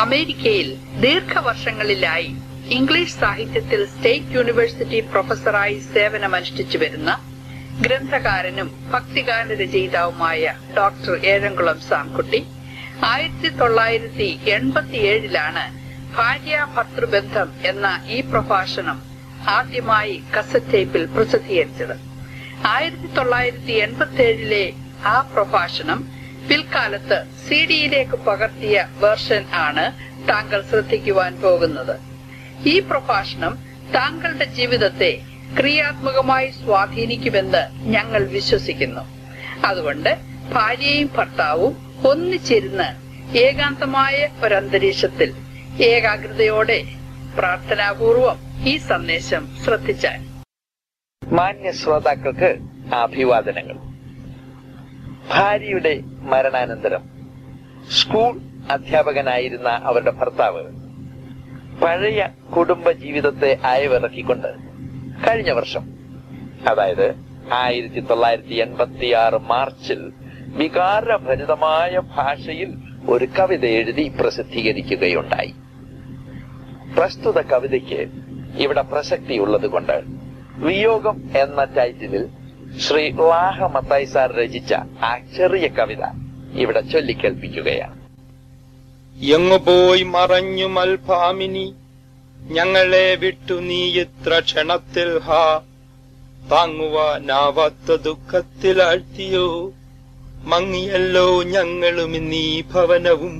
അമേരിക്കയിൽ ദീർഘവർഷങ്ങളിലായി ഇംഗ്ലീഷ് സാഹിത്യത്തിൽ സ്റ്റേറ്റ് യൂണിവേഴ്സിറ്റി പ്രൊഫസറായി സേവനമനുഷ്ഠിച്ചു വരുന്ന ഗ്രന്ഥകാരനും ഭക്തിഗാന രചയിതാവുമായ ഡോക്ടർ ഏഴംകുളം സാംകുട്ടി ആയിരത്തി തൊള്ളായിരത്തി എൺപത്തിയേഴിലാണ് ഭാര്യ ഭർത്തൃബന്ധം എന്ന ഈ പ്രഭാഷണം ആദ്യമായി കസറ്റ് ടേപ്പിൽ പ്രസിദ്ധീകരിച്ചത് ആയിരത്തി തൊള്ളായിരത്തി എൺപത്തി ഏഴിലെ ആ പ്രഭാഷണം പിൽക്കാലത്ത് സി ഡിയിലേക്ക് പകർത്തിയ വേർഷൻ ആണ് താങ്കൾ ശ്രദ്ധിക്കുവാൻ പോകുന്നത് ഈ പ്രഭാഷണം താങ്കളുടെ ജീവിതത്തെ ക്രിയാത്മകമായി സ്വാധീനിക്കുമെന്ന് ഞങ്ങൾ വിശ്വസിക്കുന്നു അതുകൊണ്ട് ഭാര്യയും ഭർത്താവും ഒന്നിച്ചിരുന്ന് ഏകാന്തമായ ഒരന്തരീക്ഷത്തിൽ ഏകാഗ്രതയോടെ പ്രാർത്ഥനാപൂർവം ഈ സന്ദേശം ശ്രദ്ധിച്ചാൽ മാന്യ ശ്രോതാക്കൾക്ക് അഭിവാദനങ്ങൾ ഭാര്യയുടെ മരണാനന്തരം സ്കൂൾ അധ്യാപകനായിരുന്ന അവരുടെ ഭർത്താവ് പഴയ കുടുംബ ജീവിതത്തെ അയവിറക്കിക്കൊണ്ട് കഴിഞ്ഞ വർഷം അതായത് ആയിരത്തി തൊള്ളായിരത്തി എൺപത്തി ആറ് മാർച്ചിൽ വികാരഭരിതമായ ഭാഷയിൽ ഒരു കവിത എഴുതി പ്രസിദ്ധീകരിക്കുകയുണ്ടായി പ്രസ്തുത കവിതയ്ക്ക് ഇവിടെ പ്രസക്തിയുള്ളത് കൊണ്ട് വിയോഗം എന്ന ടൈറ്റിലിൽ ശ്രീ ലാഹ മത്തായി സാർ രചിച്ച ആ ചെറിയ കവിത ഇവിടെ ചൊല്ലിക്കേൾപ്പിക്കുകയാണ് എങ്ങു പോയി മറഞ്ഞു മൽഭാമിനി ഞങ്ങളെ വിട്ടു നീ ഇത്ര ക്ഷണത്തിൽ ഹാ താങ്ങുവാനാവാത്ത ദുഃഖത്തിൽ ആഴ്ത്തിയോ മങ്ങിയല്ലോ ഞങ്ങളും നീ ഭവനവും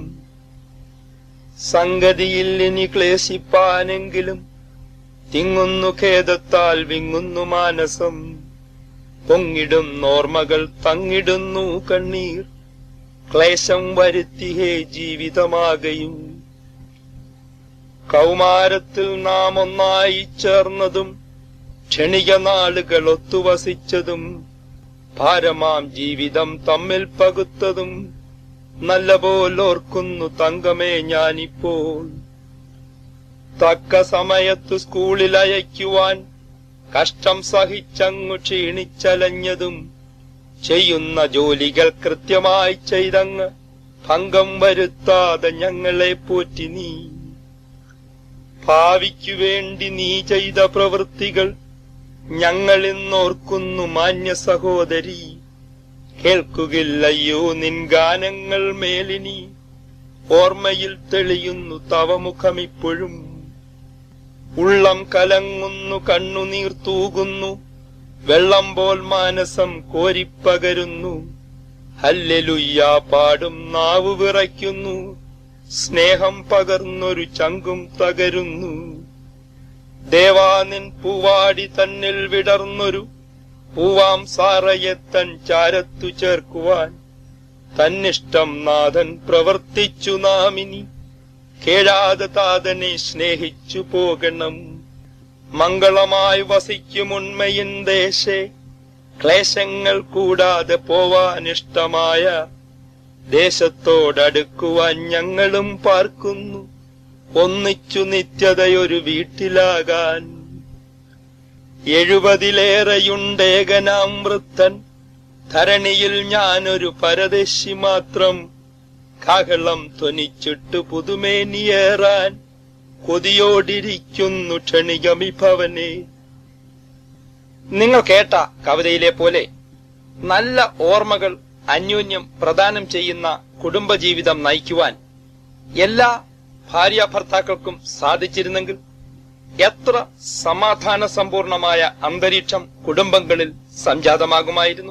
സംഗതിയിൽ ഇനി ക്ലേശിപ്പാനെങ്കിലും തിങ്ങുന്നു ഖേദത്താൽ വിങ്ങുന്നു മാനസം പൊങ്ങിടും നോർമകൾ തങ്ങിടുന്നു കണ്ണീർ ക്ലേശം വരുത്തിഹേ ജീവിതമാകയും കൗമാരത്തിൽ നാം ഒന്നായി ചേർന്നതും ക്ഷണിക നാളുകൾ ഒത്തുവസിച്ചതും ഭാരമാം ജീവിതം തമ്മിൽ പകുത്തതും നല്ലപോലോർക്കുന്നു തങ്കമേ ഞാനിപ്പോൾ തക്ക സമയത്ത് സ്കൂളിൽ അയക്കുവാൻ കഷ്ടം സഹിച്ചങ്ങു ക്ഷീണിച്ചലഞ്ഞതും ചെയ്യുന്ന ജോലികൾ കൃത്യമായി ചെയ്തങ്ങ് ഭംഗം വരുത്താതെ ഞങ്ങളെ പോറ്റി നീ ഭാവിക്കു വേണ്ടി നീ ചെയ്ത പ്രവൃത്തികൾ ഞങ്ങളിന്നോർക്കുന്നു മാന്യ സഹോദരി കേൾക്കുകില്ലയ്യോ നിൻ ഗാനങ്ങൾ മേലിനി ഓർമ്മയിൽ തെളിയുന്നു തവ മുഖമിപ്പോഴും ഉള്ളം കലങ്ങുന്നു കണ്ണുനീർ തൂകുന്നു വെള്ളം പോൽ മാനസം കോരിപ്പകരുന്നു ഹല്ലെലുയ്യാ പാടും നാവ് വിറയ്ക്കുന്നു സ്നേഹം പകർന്നൊരു ചങ്കും തകരുന്നു ദേവാനിൻ പൂവാടി തന്നിൽ വിടർന്നൊരു പൂവാം സാറയെ തൻ ചാരത്തു ചേർക്കുവാൻ തന്നിഷ്ടം നാഥൻ പ്രവർത്തിച്ചു നാമിനി കേഴാതെ താതനെ സ്നേഹിച്ചു പോകണം മംഗളമായി വസിക്കും ഉണ്മയിൻ ദേശേ ക്ലേശങ്ങൾ കൂടാതെ പോവാനിഷ്ടമായ ദേശത്തോടടുക്കുവാൻ ഞങ്ങളും പാർക്കുന്നു ഒന്നിച്ചു നിത്യതയൊരു വീട്ടിലാകാൻ എഴുപതിലേറെയുണ്ടേകനാം വൃത്തൻ ധരണിയിൽ ഞാനൊരു പരദേശി മാത്രം കാഹളം ധ്വനിച്ചിട്ട് പുതുമേനിയേറാൻ കൊതിയോടിരിക്കുന്നു ക്ഷണികമിഭവനെ നിങ്ങൾ കേട്ട കവിതയിലെ പോലെ നല്ല ഓർമ്മകൾ അന്യോന്യം പ്രദാനം ചെയ്യുന്ന കുടുംബജീവിതം നയിക്കുവാൻ എല്ലാ ഭാര്യ ഭർത്താക്കൾക്കും സാധിച്ചിരുന്നെങ്കിൽ എത്ര സമാധാന സമ്പൂർണമായ അന്തരീക്ഷം കുടുംബങ്ങളിൽ സംജാതമാകുമായിരുന്നു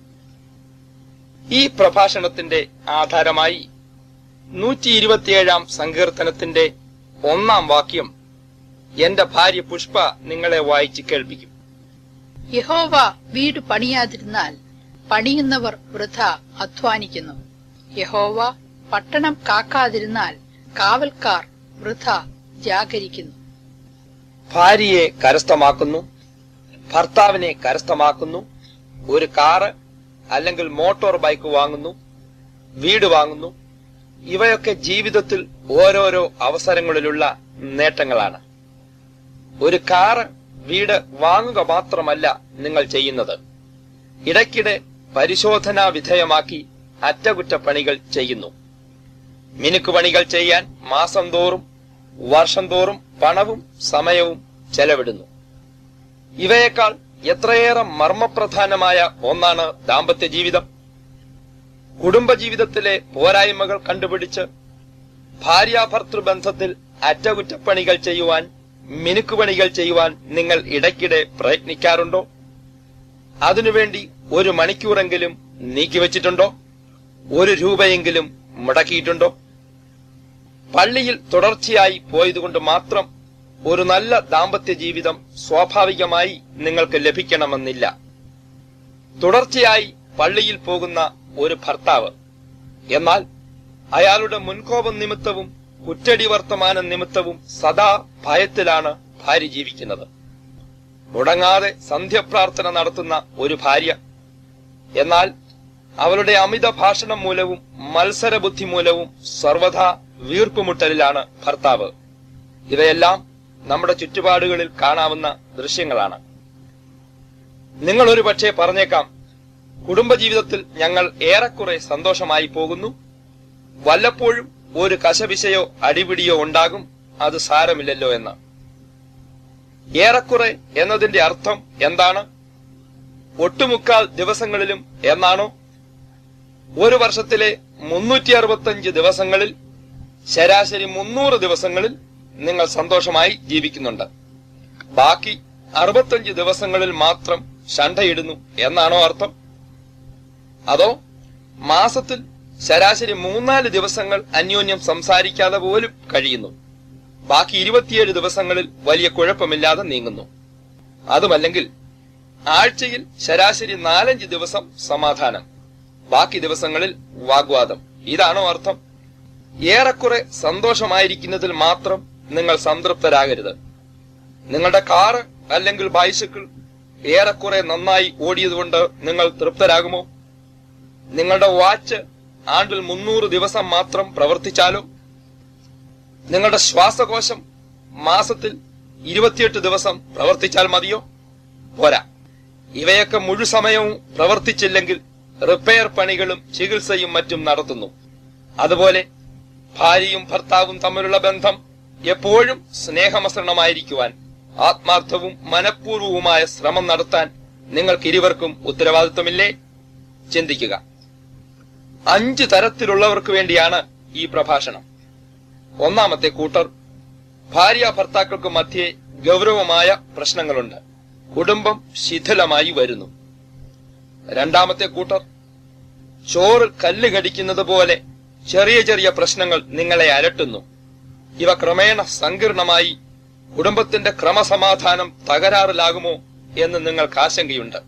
ഈ പ്രഭാഷണത്തിന്റെ ആധാരമായി നൂറ്റി ഇരുപത്തിയേഴാം സങ്കീർത്തനത്തിന്റെ ഒന്നാം വാക്യം എന്റെ ഭാര്യ പുഷ്പ നിങ്ങളെ വായിച്ച് കേൾപ്പിക്കും യഹോവ വീട് പണിയാതിരുന്നാൽ പണിയുന്നവർ വൃഥ അധ്വാനിക്കുന്നു യഹോവ പട്ടണം കാക്കാതിരുന്നാൽ കാവൽക്കാർ വൃഥ ജാഗരിക്കുന്നു ഭാര്യയെ കരസ്ഥമാക്കുന്നു ഭർത്താവിനെ കരസ്ഥമാക്കുന്നു ഒരു കാറ് അല്ലെങ്കിൽ മോട്ടോർ ബൈക്ക് വാങ്ങുന്നു വീട് വാങ്ങുന്നു ഇവയൊക്കെ ജീവിതത്തിൽ ഓരോരോ അവസരങ്ങളിലുള്ള നേട്ടങ്ങളാണ് ഒരു കാറ് വീട് വാങ്ങുക മാത്രമല്ല നിങ്ങൾ ചെയ്യുന്നത് ഇടയ്ക്കിടെ പരിശോധനാ വിധേയമാക്കി അറ്റകുറ്റപ്പണികൾ ചെയ്യുന്നു മിനുക്കുപണികൾ ചെയ്യാൻ മാസം തോറും വർഷം തോറും പണവും സമയവും ചെലവിടുന്നു ഇവയേക്കാൾ എത്രയേറെ മർമ്മപ്രധാനമായ ഒന്നാണ് ദാമ്പത്യ ജീവിതം കുടുംബജീവിതത്തിലെ പോരായ്മകൾ കണ്ടുപിടിച്ച് ഭാര്യാഭർത്തൃ ബന്ധത്തിൽ അറ്റകുറ്റപ്പണികൾ ചെയ്യുവാൻ മിനുക്കുപണികൾ ചെയ്യുവാൻ നിങ്ങൾ ഇടയ്ക്കിടെ പ്രയത്നിക്കാറുണ്ടോ അതിനുവേണ്ടി ഒരു മണിക്കൂറെങ്കിലും നീക്കിവെച്ചിട്ടുണ്ടോ ഒരു രൂപയെങ്കിലും മുടക്കിയിട്ടുണ്ടോ പള്ളിയിൽ തുടർച്ചയായി പോയതുകൊണ്ട് മാത്രം ഒരു നല്ല ദാമ്പത്യ ജീവിതം സ്വാഭാവികമായി നിങ്ങൾക്ക് ലഭിക്കണമെന്നില്ല തുടർച്ചയായി പള്ളിയിൽ പോകുന്ന ഒരു ഭർത്താവ് എന്നാൽ അയാളുടെ മുൻകോപം നിമിത്തവും കുറ്റടി വർത്തമാന നിമിത്തവും സദാ ഭയത്തിലാണ് ഭാര്യ ജീവിക്കുന്നത് മുടങ്ങാതെ സന്ധ്യപ്രാർത്ഥന നടത്തുന്ന ഒരു ഭാര്യ എന്നാൽ അവളുടെ അമിത ഭാഷണം മൂലവും മത്സരബുദ്ധി മൂലവും സർവഥാ വീർപ്പുമുട്ടലിലാണ് ഭർത്താവ് ഇവയെല്ലാം നമ്മുടെ ചുറ്റുപാടുകളിൽ കാണാവുന്ന ദൃശ്യങ്ങളാണ് നിങ്ങൾ ഒരു പക്ഷേ പറഞ്ഞേക്കാം കുടുംബജീവിതത്തിൽ ഞങ്ങൾ ഏറെക്കുറെ സന്തോഷമായി പോകുന്നു വല്ലപ്പോഴും ഒരു കശപിശയോ അടിപിടിയോ ഉണ്ടാകും അത് സാരമില്ലല്ലോ എന്ന് ഏറെക്കുറെ എന്നതിന്റെ അർത്ഥം എന്താണ് ഒട്ടുമുക്കാൽ ദിവസങ്ങളിലും എന്നാണോ ഒരു വർഷത്തിലെ മുന്നൂറ്റി അറുപത്തഞ്ച് ദിവസങ്ങളിൽ ശരാശരി മുന്നൂറ് ദിവസങ്ങളിൽ നിങ്ങൾ സന്തോഷമായി ജീവിക്കുന്നുണ്ട് ബാക്കി അറുപത്തഞ്ച് ദിവസങ്ങളിൽ മാത്രം ശണ്ടയിടുന്നു എന്നാണോ അർത്ഥം അതോ മാസത്തിൽ ശരാശരി മൂന്നാല് ദിവസങ്ങൾ അന്യോന്യം സംസാരിക്കാതെ പോലും കഴിയുന്നു ബാക്കി ഇരുപത്തിയേഴ് ദിവസങ്ങളിൽ വലിയ കുഴപ്പമില്ലാതെ നീങ്ങുന്നു അതുമല്ലെങ്കിൽ ആഴ്ചയിൽ ശരാശരി നാലഞ്ച് ദിവസം സമാധാനം ബാക്കി ദിവസങ്ങളിൽ വാഗ്വാദം ഇതാണോ അർത്ഥം ഏറെക്കുറെ സന്തോഷമായിരിക്കുന്നതിൽ മാത്രം നിങ്ങൾ സംതൃപ്തരാകരുത് നിങ്ങളുടെ കാറ് അല്ലെങ്കിൽ ബൈസിക്കിൾ ഏറെക്കുറെ നന്നായി ഓടിയതുകൊണ്ട് നിങ്ങൾ തൃപ്തരാകുമോ നിങ്ങളുടെ വാച്ച് ആണ്ടിൽ മുന്നൂറ് ദിവസം മാത്രം പ്രവർത്തിച്ചാലോ നിങ്ങളുടെ ശ്വാസകോശം മാസത്തിൽ ഇരുപത്തിയെട്ട് ദിവസം പ്രവർത്തിച്ചാൽ മതിയോ പോരാ ഇവയൊക്കെ മുഴുസമയവും പ്രവർത്തിച്ചില്ലെങ്കിൽ റിപ്പയർ പണികളും ചികിത്സയും മറ്റും നടത്തുന്നു അതുപോലെ ഭാര്യയും ഭർത്താവും തമ്മിലുള്ള ബന്ധം എപ്പോഴും സ്നേഹമസൃണമായിരിക്കുവാൻ ആത്മാർത്ഥവും മനഃപൂർവവുമായ ശ്രമം നടത്താൻ നിങ്ങൾക്ക് ഇരുവർക്കും ഉത്തരവാദിത്വമില്ലേ ചിന്തിക്കുക അഞ്ച് തരത്തിലുള്ളവർക്ക് വേണ്ടിയാണ് ഈ പ്രഭാഷണം ഒന്നാമത്തെ കൂട്ടർ ഭാര്യ ഭർത്താക്കൾക്ക് മധ്യേ ഗൗരവമായ പ്രശ്നങ്ങളുണ്ട് കുടുംബം ശിഥിലമായി വരുന്നു രണ്ടാമത്തെ കൂട്ടർ ചോറ് കല്ല് കടിക്കുന്നത് പോലെ ചെറിയ ചെറിയ പ്രശ്നങ്ങൾ നിങ്ങളെ അലട്ടുന്നു ഇവ ക്രമേണ സങ്കീർണമായി കുടുംബത്തിന്റെ ക്രമസമാധാനം തകരാറിലാകുമോ എന്ന് നിങ്ങൾക്ക് ആശങ്കയുണ്ട്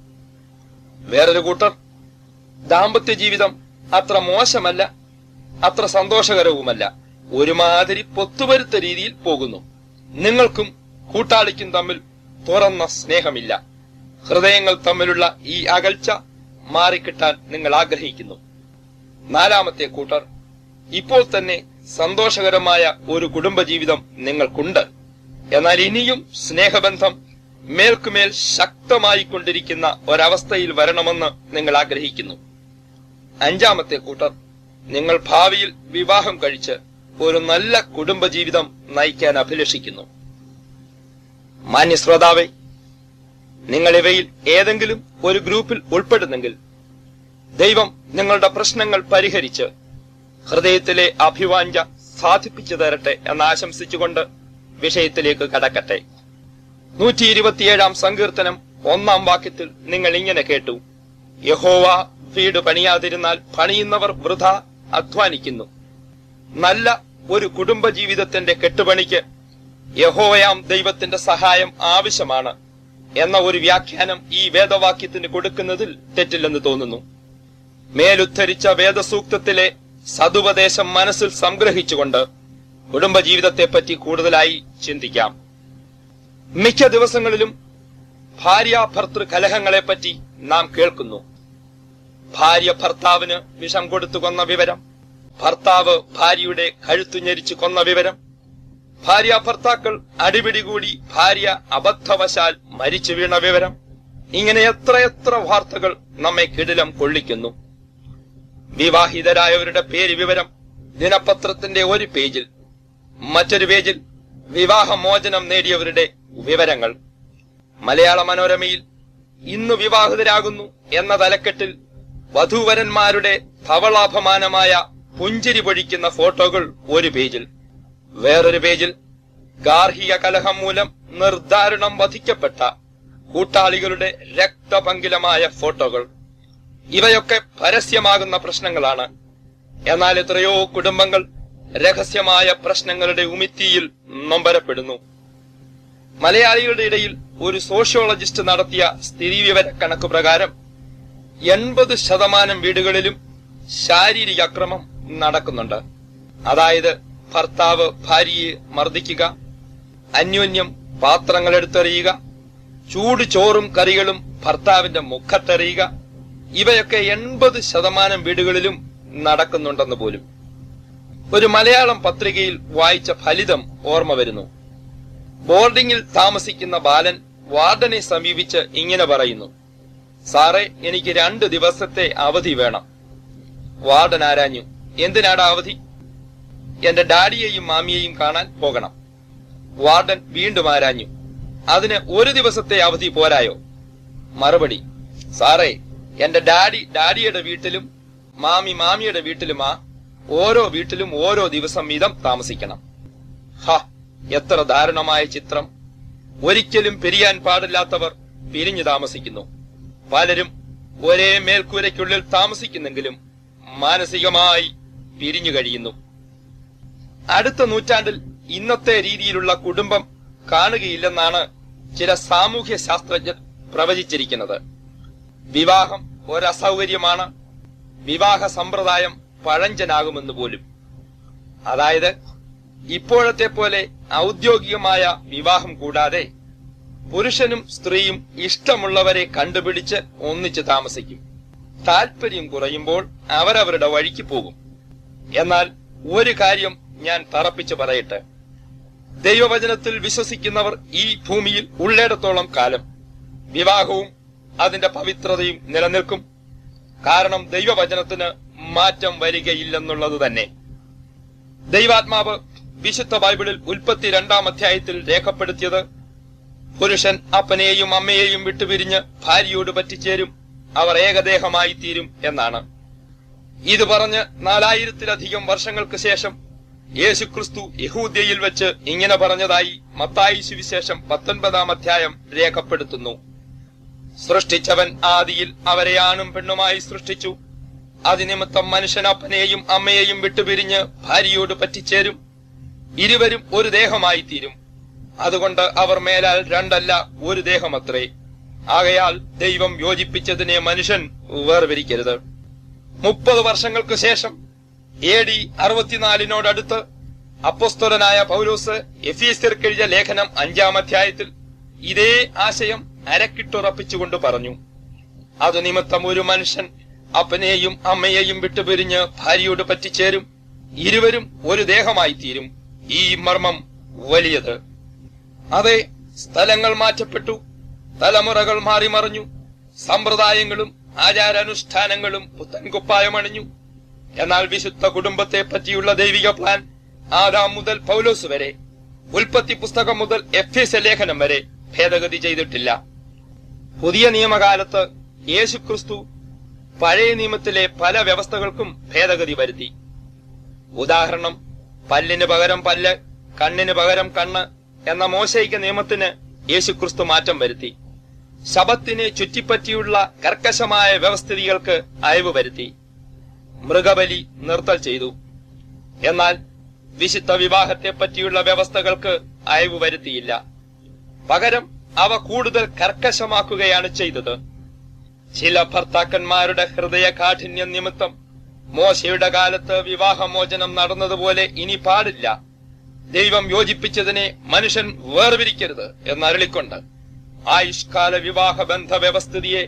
വേറൊരു കൂട്ടർ ദാമ്പത്യ ജീവിതം അത്ര മോശമല്ല അത്ര സന്തോഷകരവുമല്ല ഒരുമാതിരി പൊത്തുവരുത്ത രീതിയിൽ പോകുന്നു നിങ്ങൾക്കും കൂട്ടാളിക്കും തമ്മിൽ തുറന്ന സ്നേഹമില്ല ഹൃദയങ്ങൾ തമ്മിലുള്ള ഈ അകൽച്ച മാറിക്കിട്ടാൻ നിങ്ങൾ ആഗ്രഹിക്കുന്നു നാലാമത്തെ കൂട്ടർ ഇപ്പോൾ തന്നെ സന്തോഷകരമായ ഒരു കുടുംബജീവിതം നിങ്ങൾക്കുണ്ട് എന്നാൽ ഇനിയും സ്നേഹബന്ധം മേൽക്കുമേൽ ശക്തമായി കൊണ്ടിരിക്കുന്ന ഒരവസ്ഥയിൽ വരണമെന്ന് നിങ്ങൾ ആഗ്രഹിക്കുന്നു അഞ്ചാമത്തെ കൂട്ടർ നിങ്ങൾ ഭാവിയിൽ വിവാഹം കഴിച്ച് ഒരു നല്ല കുടുംബജീവിതം നയിക്കാൻ അഭിലഷിക്കുന്നു മാന്യ ശ്രോതാവെ നിങ്ങൾ ഇവയിൽ ഏതെങ്കിലും ഒരു ഗ്രൂപ്പിൽ ഉൾപ്പെടുന്നെങ്കിൽ ദൈവം നിങ്ങളുടെ പ്രശ്നങ്ങൾ പരിഹരിച്ച് ഹൃദയത്തിലെ അഭിവാഞ്ച സാധിപ്പിച്ചു തരട്ടെ എന്ന് ആശംസിച്ചുകൊണ്ട് വിഷയത്തിലേക്ക് കടക്കട്ടെ നൂറ്റി ഇരുപത്തിയേഴാം സങ്കീർത്തനം ഒന്നാം വാക്യത്തിൽ നിങ്ങൾ ഇങ്ങനെ കേട്ടു യഹോവ വീട് പണിയാതിരുന്നാൽ പണിയുന്നവർ വൃഥ അധ്വാനിക്കുന്നു നല്ല ഒരു കുടുംബജീവിതത്തിന്റെ കെട്ടുപണിക്ക് യഹോവയാം ദൈവത്തിന്റെ സഹായം ആവശ്യമാണ് എന്ന ഒരു വ്യാഖ്യാനം ഈ വേദവാക്യത്തിന് കൊടുക്കുന്നതിൽ തെറ്റില്ലെന്ന് തോന്നുന്നു മേലുദ്ധരിച്ച വേദസൂക്തത്തിലെ സതുപദേശം മനസ്സിൽ സംഗ്രഹിച്ചുകൊണ്ട് കുടുംബജീവിതത്തെപ്പറ്റി കൂടുതലായി ചിന്തിക്കാം മിക്ക ദിവസങ്ങളിലും ഭാര്യ ഭർത്തൃ കലഹങ്ങളെപ്പറ്റി നാം കേൾക്കുന്നു ഭാര്യ ഭർത്താവിന് വിഷം കൊടുത്തു കൊന്ന വിവരം ഭർത്താവ് ഭാര്യയുടെ കഴുത്തു ഞെരിച്ചു കൊന്ന വിവരം ഭാര്യ ഭർത്താക്കൾ അടിപിടി കൂടി ഭാര്യ അബദ്ധവശാൽ മരിച്ചു വീണ വിവരം ഇങ്ങനെ എത്രയെത്ര വാർത്തകൾ നമ്മെ കിടിലം കൊള്ളിക്കുന്നു വിവാഹിതരായവരുടെ പേര് വിവരം ദിനപത്രത്തിന്റെ ഒരു പേജിൽ മറ്റൊരു പേജിൽ വിവാഹമോചനം നേടിയവരുടെ വിവരങ്ങൾ മലയാള മനോരമയിൽ ഇന്ന് വിവാഹിതരാകുന്നു എന്ന തലക്കെട്ടിൽ വധൂവരന്മാരുടെ ധവളാഭമാനമായ പുഞ്ചിരി പൊഴിക്കുന്ന ഫോട്ടോകൾ ഒരു പേജിൽ വേറൊരു പേജിൽ ഗാർഹിക കലഹം മൂലം നിർദ്ദാരുണം വധിക്കപ്പെട്ട കൂട്ടാളികളുടെ രക്തപങ്കിലമായ ഫോട്ടോകൾ ഇവയൊക്കെ പരസ്യമാകുന്ന പ്രശ്നങ്ങളാണ് എന്നാൽ എത്രയോ കുടുംബങ്ങൾ രഹസ്യമായ പ്രശ്നങ്ങളുടെ ഉമിത്തിയിൽ നൊമ്പരപ്പെടുന്നു മലയാളികളുടെ ഇടയിൽ ഒരു സോഷ്യോളജിസ്റ്റ് നടത്തിയ സ്ഥിതിവിവര കണക്ക് പ്രകാരം എൺപത് ശതമാനം വീടുകളിലും ശാരീരിക അക്രമം നടക്കുന്നുണ്ട് അതായത് ഭർത്താവ് ഭാര്യയെ മർദ്ദിക്കുക അന്യോന്യം പാത്രങ്ങൾ എടുത്തെറിയുക ചൂട് ചോറും കറികളും ഭർത്താവിന്റെ മുഖത്തെറിയുക ഇവയൊക്കെ എൺപത് ശതമാനം വീടുകളിലും നടക്കുന്നുണ്ടെന്ന് പോലും ഒരു മലയാളം പത്രികയിൽ വായിച്ച ഫലിതം ഓർമ്മ വരുന്നു ബോർഡിംഗിൽ താമസിക്കുന്ന ബാലൻ വാർഡനെ സമീപിച്ച് ഇങ്ങനെ പറയുന്നു സാറേ എനിക്ക് രണ്ട് ദിവസത്തെ അവധി വേണം വാർഡൻ ആരാഞ്ഞു എന്തിനാടാ അവധി എന്റെ ഡാഡിയെയും മാമിയെയും കാണാൻ പോകണം വാർഡൻ വീണ്ടും ആരാഞ്ഞു അതിന് ഒരു ദിവസത്തെ അവധി പോരായോ മറുപടി സാറേ എന്റെ ഡാഡി ഡാഡിയുടെ വീട്ടിലും മാമി മാമിയുടെ വീട്ടിലുമാ ഓരോ വീട്ടിലും ഓരോ ദിവസം വീതം താമസിക്കണം ഹ എത്ര ദാരുണമായ ചിത്രം ഒരിക്കലും പിരിയാൻ പാടില്ലാത്തവർ പിരിഞ്ഞു താമസിക്കുന്നു പലരും ഒരേ മേൽക്കൂരയ്ക്കുള്ളിൽ താമസിക്കുന്നെങ്കിലും മാനസികമായി പിരിഞ്ഞു കഴിയുന്നു അടുത്ത നൂറ്റാണ്ടിൽ ഇന്നത്തെ രീതിയിലുള്ള കുടുംബം കാണുകയില്ലെന്നാണ് ചില സാമൂഹ്യ ശാസ്ത്രജ്ഞർ പ്രവചിച്ചിരിക്കുന്നത് വിവാഹം ഒരസൗകര്യമാണ് വിവാഹ സമ്പ്രദായം പഴഞ്ചനാകുമെന്ന് പോലും അതായത് ഇപ്പോഴത്തെ പോലെ ഔദ്യോഗികമായ വിവാഹം കൂടാതെ പുരുഷനും സ്ത്രീയും ഇഷ്ടമുള്ളവരെ കണ്ടുപിടിച്ച് ഒന്നിച്ച് താമസിക്കും താല്പര്യം കുറയുമ്പോൾ അവരവരുടെ വഴിക്ക് പോകും എന്നാൽ ഒരു കാര്യം ഞാൻ തറപ്പിച്ച് പറയട്ടെ ദൈവവചനത്തിൽ വിശ്വസിക്കുന്നവർ ഈ ഭൂമിയിൽ ഉള്ളിടത്തോളം കാലം വിവാഹവും അതിന്റെ പവിത്രതയും നിലനിൽക്കും കാരണം ദൈവവചനത്തിന് മാറ്റം വരികയില്ലെന്നുള്ളത് തന്നെ ദൈവാത്മാവ് വിശുദ്ധ ബൈബിളിൽ ഉൽപ്പത്തി രണ്ടാം അധ്യായത്തിൽ രേഖപ്പെടുത്തിയത് പുരുഷൻ അപ്പനെയും അമ്മയെയും വിട്ടുപിരിഞ്ഞ് ഭാര്യയോട് പറ്റിച്ചേരും അവർ ഏകദേഹമായി തീരും എന്നാണ് ഇത് പറഞ്ഞ് നാലായിരത്തിലധികം വർഷങ്ങൾക്ക് ശേഷം യേശുക്രിസ്തു യഹൂദ്യയിൽ വെച്ച് ഇങ്ങനെ പറഞ്ഞതായി മത്തായി സുവിശേഷം പത്തൊൻപതാം അധ്യായം രേഖപ്പെടുത്തുന്നു സൃഷ്ടിച്ചവൻ ആദിയിൽ അവരെ ആണും പെണ്ണുമായി സൃഷ്ടിച്ചു അതിനിമിത്തം മനുഷ്യൻ അപ്പനെയും അമ്മയെയും വിട്ടുപിരിഞ്ഞ് ഭാര്യയോട് പറ്റിച്ചേരും ഇരുവരും ഒരു ദേഹമായി തീരും അതുകൊണ്ട് അവർ മേലാൽ രണ്ടല്ല ഒരു ദേഹമത്രേ ആകയാൽ ദൈവം യോജിപ്പിച്ചതിനെ മനുഷ്യൻ വേർപിരിക്കരുത് മുപ്പത് വർഷങ്ങൾക്ക് ശേഷം എ ഡി അറുപത്തിനാലിനോടടുത്ത് അപ്പസ്തോലനായ പൗലോസ് എഫീസ്യർക്കെഴുതിയ ലേഖനം അഞ്ചാം അധ്യായത്തിൽ ഇതേ ആശയം അരക്കിട്ടുറപ്പിച്ചുകൊണ്ട് പറഞ്ഞു അത് നിമിത്തം ഒരു മനുഷ്യൻ അപ്പനെയും അമ്മയെയും വിട്ടുപിരിഞ്ഞ് ഭാര്യയോട് പറ്റിച്ചേരും ഇരുവരും ഒരു ദേഹമായി തീരും ഈ മർമ്മം വലിയത് അതെ സ്ഥലങ്ങൾ മാറ്റപ്പെട്ടു തലമുറകൾ മാറി മറിഞ്ഞു സമ്പ്രദായങ്ങളും ആചാരാനുഷ്ഠാനങ്ങളും പുത്തൻ കുപ്പായമണിഞ്ഞു എന്നാൽ വിശുദ്ധ കുടുംബത്തെ പറ്റിയുള്ള ദൈവിക പ്ലാൻ ആദാം മുതൽ പൗലോസ് വരെ ഉൽപ്പത്തി പുസ്തകം മുതൽ എഫ് എസ് ലേഖനം വരെ ഭേദഗതി ചെയ്തിട്ടില്ല പുതിയ നിയമകാലത്ത് യേശുക്രിസ്തു പഴയ നിയമത്തിലെ പല വ്യവസ്ഥകൾക്കും ഭേദഗതി വരുത്തി ഉദാഹരണം പല്ലിന് പകരം പല്ല് കണ്ണിന് പകരം കണ്ണ് എന്ന മോശയിക നിയമത്തിന് യേശുക്രിസ്തു മാറ്റം വരുത്തി ശബത്തിനെ ചുറ്റിപ്പറ്റിയുള്ള കർക്കശമായ വ്യവസ്ഥിതികൾക്ക് അയവ് വരുത്തി മൃഗബലി നിർത്തൽ ചെയ്തു എന്നാൽ വിശുദ്ധ വിവാഹത്തെ പറ്റിയുള്ള വ്യവസ്ഥകൾക്ക് അയവ് വരുത്തിയില്ല പകരം അവ കൂടുതൽ കർക്കശമാക്കുകയാണ് ചെയ്തത് ചില ഭർത്താക്കന്മാരുടെ ഹൃദയ കാഠിന്യം നിമിത്തം മോശയുടെ കാലത്ത് വിവാഹമോചനം നടന്നതുപോലെ ഇനി പാടില്ല ദൈവം യോജിപ്പിച്ചതിനെ മനുഷ്യൻ വേർപിരിക്കരുത് എന്നരുളിക്കൊണ്ട് ആയുഷ്കാല വിവാഹ ബന്ധ വ്യവസ്ഥിതിയെ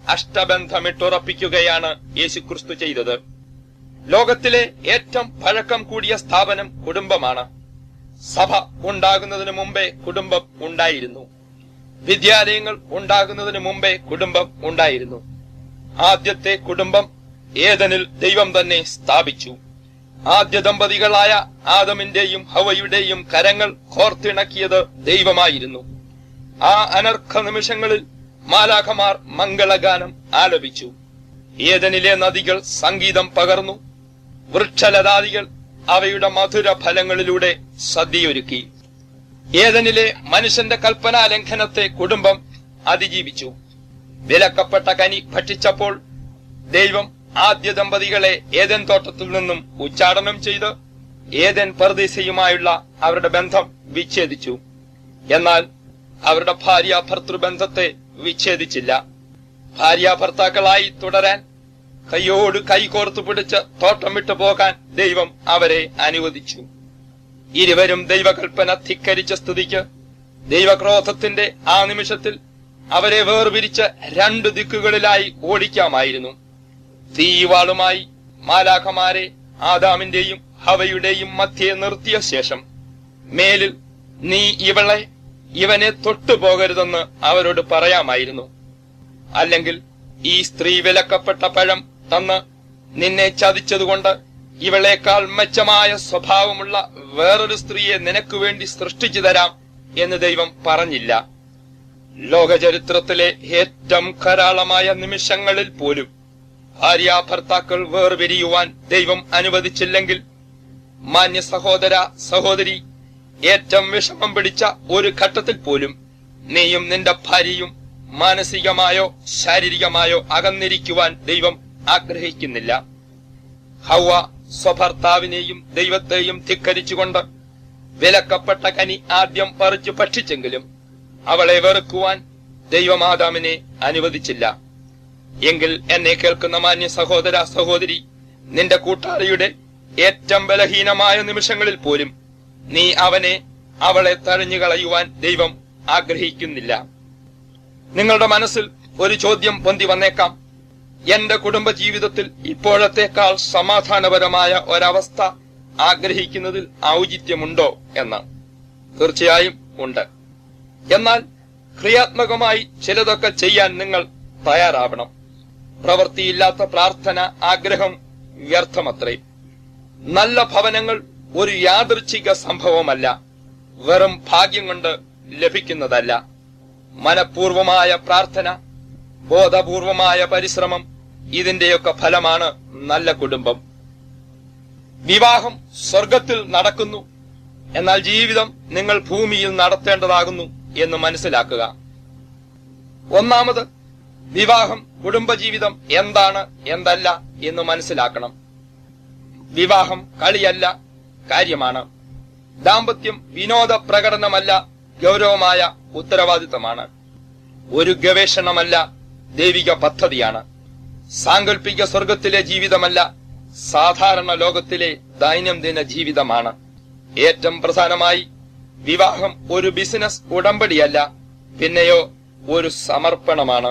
അഷ്ടബന്ധമിട്ടുറപ്പിക്കുകയാണ് യേശുക്രിസ്തു ചെയ്തത് ലോകത്തിലെ ഏറ്റവും പഴക്കം കൂടിയ സ്ഥാപനം കുടുംബമാണ് സഭ ഉണ്ടാകുന്നതിന് മുമ്പേ കുടുംബം ഉണ്ടായിരുന്നു വിദ്യാലയങ്ങൾ ഉണ്ടാകുന്നതിന് മുമ്പേ കുടുംബം ഉണ്ടായിരുന്നു ആദ്യത്തെ കുടുംബം ഏതനിൽ ദൈവം തന്നെ സ്ഥാപിച്ചു ആദ്യ ദമ്പതികളായ ആദമിന്റെയും ഹവയുടെയും കരങ്ങൾ കോർത്തിണക്കിയത് ദൈവമായിരുന്നു ആ അനർഘ നിമിഷങ്ങളിൽ മാലാഖമാർ മംഗളഗാനം ആലപിച്ചു ഏതനിലെ നദികൾ സംഗീതം പകർന്നു വൃക്ഷലതാദികൾ അവയുടെ മധുര ഫലങ്ങളിലൂടെ സദ്യയൊരുക്കി ഏതനിലെ മനുഷ്യന്റെ കൽപ്പനാ ലംഘനത്തെ കുടുംബം അതിജീവിച്ചു വിലക്കപ്പെട്ട കനി ഭക്ഷിച്ചപ്പോൾ ദൈവം ആദ്യ ദമ്പതികളെ ഏതൻ തോട്ടത്തിൽ നിന്നും ഉച്ചാടനം ചെയ്ത് ഏതൻ പർദീസയുമായുള്ള അവരുടെ ബന്ധം വിച്ഛേദിച്ചു എന്നാൽ അവരുടെ ഭാര്യ ഭർത്തൃബന്ധത്തെ വിച്ഛേദിച്ചില്ല ഭാര്യ ഭർത്താക്കളായി തുടരാൻ കൈയോട് കൈകോർത്തു പിടിച്ച് തോട്ടം വിട്ടു പോകാൻ ദൈവം അവരെ അനുവദിച്ചു ഇരുവരും ദൈവകൽപ്പന ധിക്കരിച്ച സ്ഥിതിക്ക് ദൈവക്രോധത്തിന്റെ ആ നിമിഷത്തിൽ അവരെ വേർപിരിച്ച് രണ്ട് ദിക്കുകളിലായി ഓടിക്കാമായിരുന്നു തീവാളുമായി മാലാഖമാരെ ആദാമിന്റെയും ഹവയുടെയും മധ്യേ നിർത്തിയ ശേഷം മേലിൽ നീ ഇവളെ ഇവനെ തൊട്ടുപോകരുതെന്ന് അവരോട് പറയാമായിരുന്നു അല്ലെങ്കിൽ ഈ സ്ത്രീ വിലക്കപ്പെട്ട പഴം തന്ന് നിന്നെ ചതിച്ചതുകൊണ്ട് ഇവളേക്കാൾ മെച്ചമായ സ്വഭാവമുള്ള വേറൊരു സ്ത്രീയെ നിനക്ക് വേണ്ടി സൃഷ്ടിച്ചു തരാം എന്ന് ദൈവം പറഞ്ഞില്ല ലോകചരിത്രത്തിലെ ഏറ്റവും കരാളമായ നിമിഷങ്ങളിൽ പോലും ഭാര്യ ഭർത്താക്കൾ വേർപിരിയുവാൻ ദൈവം അനുവദിച്ചില്ലെങ്കിൽ മാന്യ സഹോദര സഹോദരി ഏറ്റവും വിഷമം പിടിച്ച ഒരു ഘട്ടത്തിൽ പോലും നീയും നിന്റെ ഭാര്യയും മാനസികമായോ ശാരീരികമായോ അകന്നിരിക്കുവാൻ ദൈവം ആഗ്രഹിക്കുന്നില്ല ഹൗവ സ്വഭർത്താവിനെയും ദൈവത്തെയും ധിക്കരിച്ചുകൊണ്ട് വിലക്കപ്പെട്ട കനി ആദ്യം പറിച്ചു ഭക്ഷിച്ചെങ്കിലും അവളെ വെറുക്കുവാൻ ദൈവമാതാമിനെ അനുവദിച്ചില്ല എങ്കിൽ എന്നെ കേൾക്കുന്ന മാന്യ സഹോദര സഹോദരി നിന്റെ കൂട്ടാളിയുടെ ഏറ്റവും ബലഹീനമായ നിമിഷങ്ങളിൽ പോലും നീ അവനെ അവളെ തഴഞ്ഞു കളയുവാൻ ദൈവം ആഗ്രഹിക്കുന്നില്ല നിങ്ങളുടെ മനസ്സിൽ ഒരു ചോദ്യം പൊന്തി വന്നേക്കാം എന്റെ കുടുംബ ജീവിതത്തിൽ ഇപ്പോഴത്തേക്കാൾ സമാധാനപരമായ ഒരവസ്ഥ ആഗ്രഹിക്കുന്നതിൽ ഔചിത്യമുണ്ടോ എന്ന് തീർച്ചയായും ഉണ്ട് എന്നാൽ ക്രിയാത്മകമായി ചിലതൊക്കെ ചെയ്യാൻ നിങ്ങൾ തയ്യാറാവണം പ്രവൃത്തിയില്ലാത്ത പ്രാർത്ഥന ആഗ്രഹം വ്യർത്ഥമത്രേ നല്ല ഭവനങ്ങൾ ഒരു യാദൃച്ഛിക സംഭവമല്ല വെറും ഭാഗ്യം കൊണ്ട് ലഭിക്കുന്നതല്ല മനഃപൂർവമായ പ്രാർത്ഥന ബോധപൂർവമായ പരിശ്രമം ഇതിന്റെയൊക്കെ ഫലമാണ് നല്ല കുടുംബം വിവാഹം സ്വർഗത്തിൽ നടക്കുന്നു എന്നാൽ ജീവിതം നിങ്ങൾ ഭൂമിയിൽ നടത്തേണ്ടതാകുന്നു എന്ന് മനസ്സിലാക്കുക ഒന്നാമത് വിവാഹം കുടുംബജീവിതം എന്താണ് എന്തല്ല എന്ന് മനസ്സിലാക്കണം വിവാഹം കളിയല്ല കാര്യമാണ് ദാമ്പത്യം വിനോദ പ്രകടനമല്ല ഗൗരവമായ ഉത്തരവാദിത്തമാണ് ഒരു ഗവേഷണമല്ല ദൈവിക പദ്ധതിയാണ് സാങ്കല്പിക സ്വർഗത്തിലെ ജീവിതമല്ല സാധാരണ ലോകത്തിലെ ദൈനംദിന ജീവിതമാണ് ഏറ്റവും പ്രധാനമായി വിവാഹം ഒരു ബിസിനസ് ഉടമ്പടിയല്ല പിന്നെയോ ഒരു സമർപ്പണമാണ്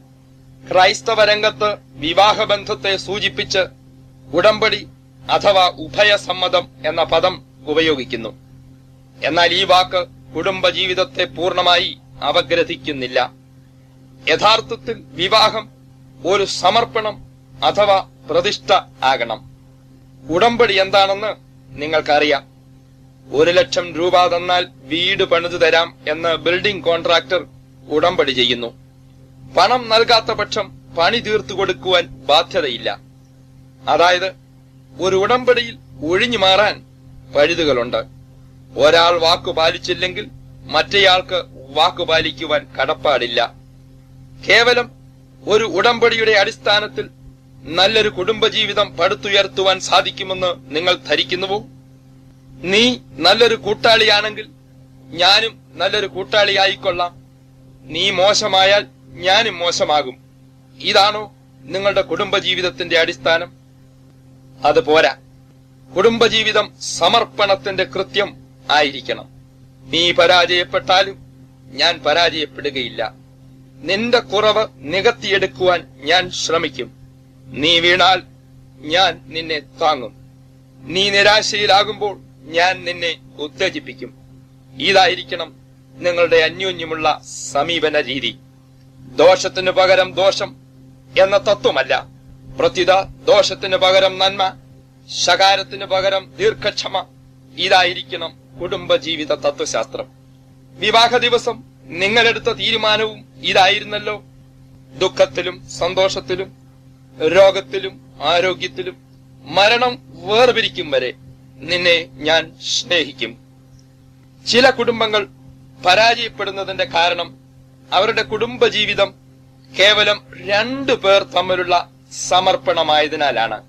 ക്രൈസ്തവ രംഗത്ത് വിവാഹബന്ധത്തെ സൂചിപ്പിച്ച് ഉടമ്പടി അഥവാ ഉഭയസമ്മതം എന്ന പദം ഉപയോഗിക്കുന്നു എന്നാൽ ഈ വാക്ക് കുടുംബജീവിതത്തെ പൂർണ്ണമായി അപഗ്രഥിക്കുന്നില്ല യഥാർത്ഥത്തിൽ വിവാഹം ഒരു സമർപ്പണം അഥവാ പ്രതിഷ്ഠ ആകണം ഉടമ്പടി എന്താണെന്ന് നിങ്ങൾക്കറിയാം ഒരു ലക്ഷം രൂപ തന്നാൽ വീട് പണിതു തരാം എന്ന് ബിൽഡിംഗ് കോൺട്രാക്ടർ ഉടമ്പടി ചെയ്യുന്നു പണം നൽകാത്ത പക്ഷം പണി തീർത്തു കൊടുക്കുവാൻ ബാധ്യതയില്ല അതായത് ഒരു ഉടമ്പടിയിൽ ഒഴിഞ്ഞു മാറാൻ പഴുതുകളുണ്ട് ഒരാൾ വാക്കു പാലിച്ചില്ലെങ്കിൽ മറ്റേയാൾക്ക് വാക്കു പാലിക്കുവാൻ കടപ്പാടില്ല കേവലം ഒരു ഉടമ്പടിയുടെ അടിസ്ഥാനത്തിൽ നല്ലൊരു കുടുംബജീവിതം പടുത്തുയർത്തുവാൻ സാധിക്കുമെന്ന് നിങ്ങൾ ധരിക്കുന്നുവോ നീ നല്ലൊരു കൂട്ടാളിയാണെങ്കിൽ ഞാനും നല്ലൊരു കൂട്ടാളിയായിക്കൊള്ളാം നീ മോശമായാൽ ഞാനും മോശമാകും ഇതാണോ നിങ്ങളുടെ കുടുംബജീവിതത്തിന്റെ അടിസ്ഥാനം അത് പോരാ കുടുംബജീവിതം സമർപ്പണത്തിന്റെ കൃത്യം ആയിരിക്കണം നീ പരാജയപ്പെട്ടാലും ഞാൻ പരാജയപ്പെടുകയില്ല നിന്റെ കുറവ് നികത്തിയെടുക്കുവാൻ ഞാൻ ശ്രമിക്കും നീ വീണാൽ ഞാൻ നിന്നെ താങ്ങും നീ നിരാശയിലാകുമ്പോൾ ഞാൻ നിന്നെ ഉത്തേജിപ്പിക്കും ഇതായിരിക്കണം നിങ്ങളുടെ അന്യോന്യമുള്ള സമീപന രീതി ദോഷത്തിനു പകരം ദോഷം എന്ന തത്വമല്ല പ്രത്യുത ദോഷത്തിനു പകരം നന്മ ശകാരത്തിന് പകരം ദീർഘക്ഷമ ഇതായിരിക്കണം കുടുംബജീവിത തത്വശാസ്ത്രം വിവാഹ ദിവസം നിങ്ങളെടുത്ത തീരുമാനവും ഇതായിരുന്നല്ലോ ദുഃഖത്തിലും സന്തോഷത്തിലും രോഗത്തിലും ആരോഗ്യത്തിലും മരണം വേർപിരിക്കും വരെ നിന്നെ ഞാൻ സ്നേഹിക്കും ചില കുടുംബങ്ങൾ പരാജയപ്പെടുന്നതിന്റെ കാരണം അവരുടെ കുടുംബജീവിതം കേവലം രണ്ടു പേർ തമ്മിലുള്ള സമർപ്പണമായതിനാലാണ്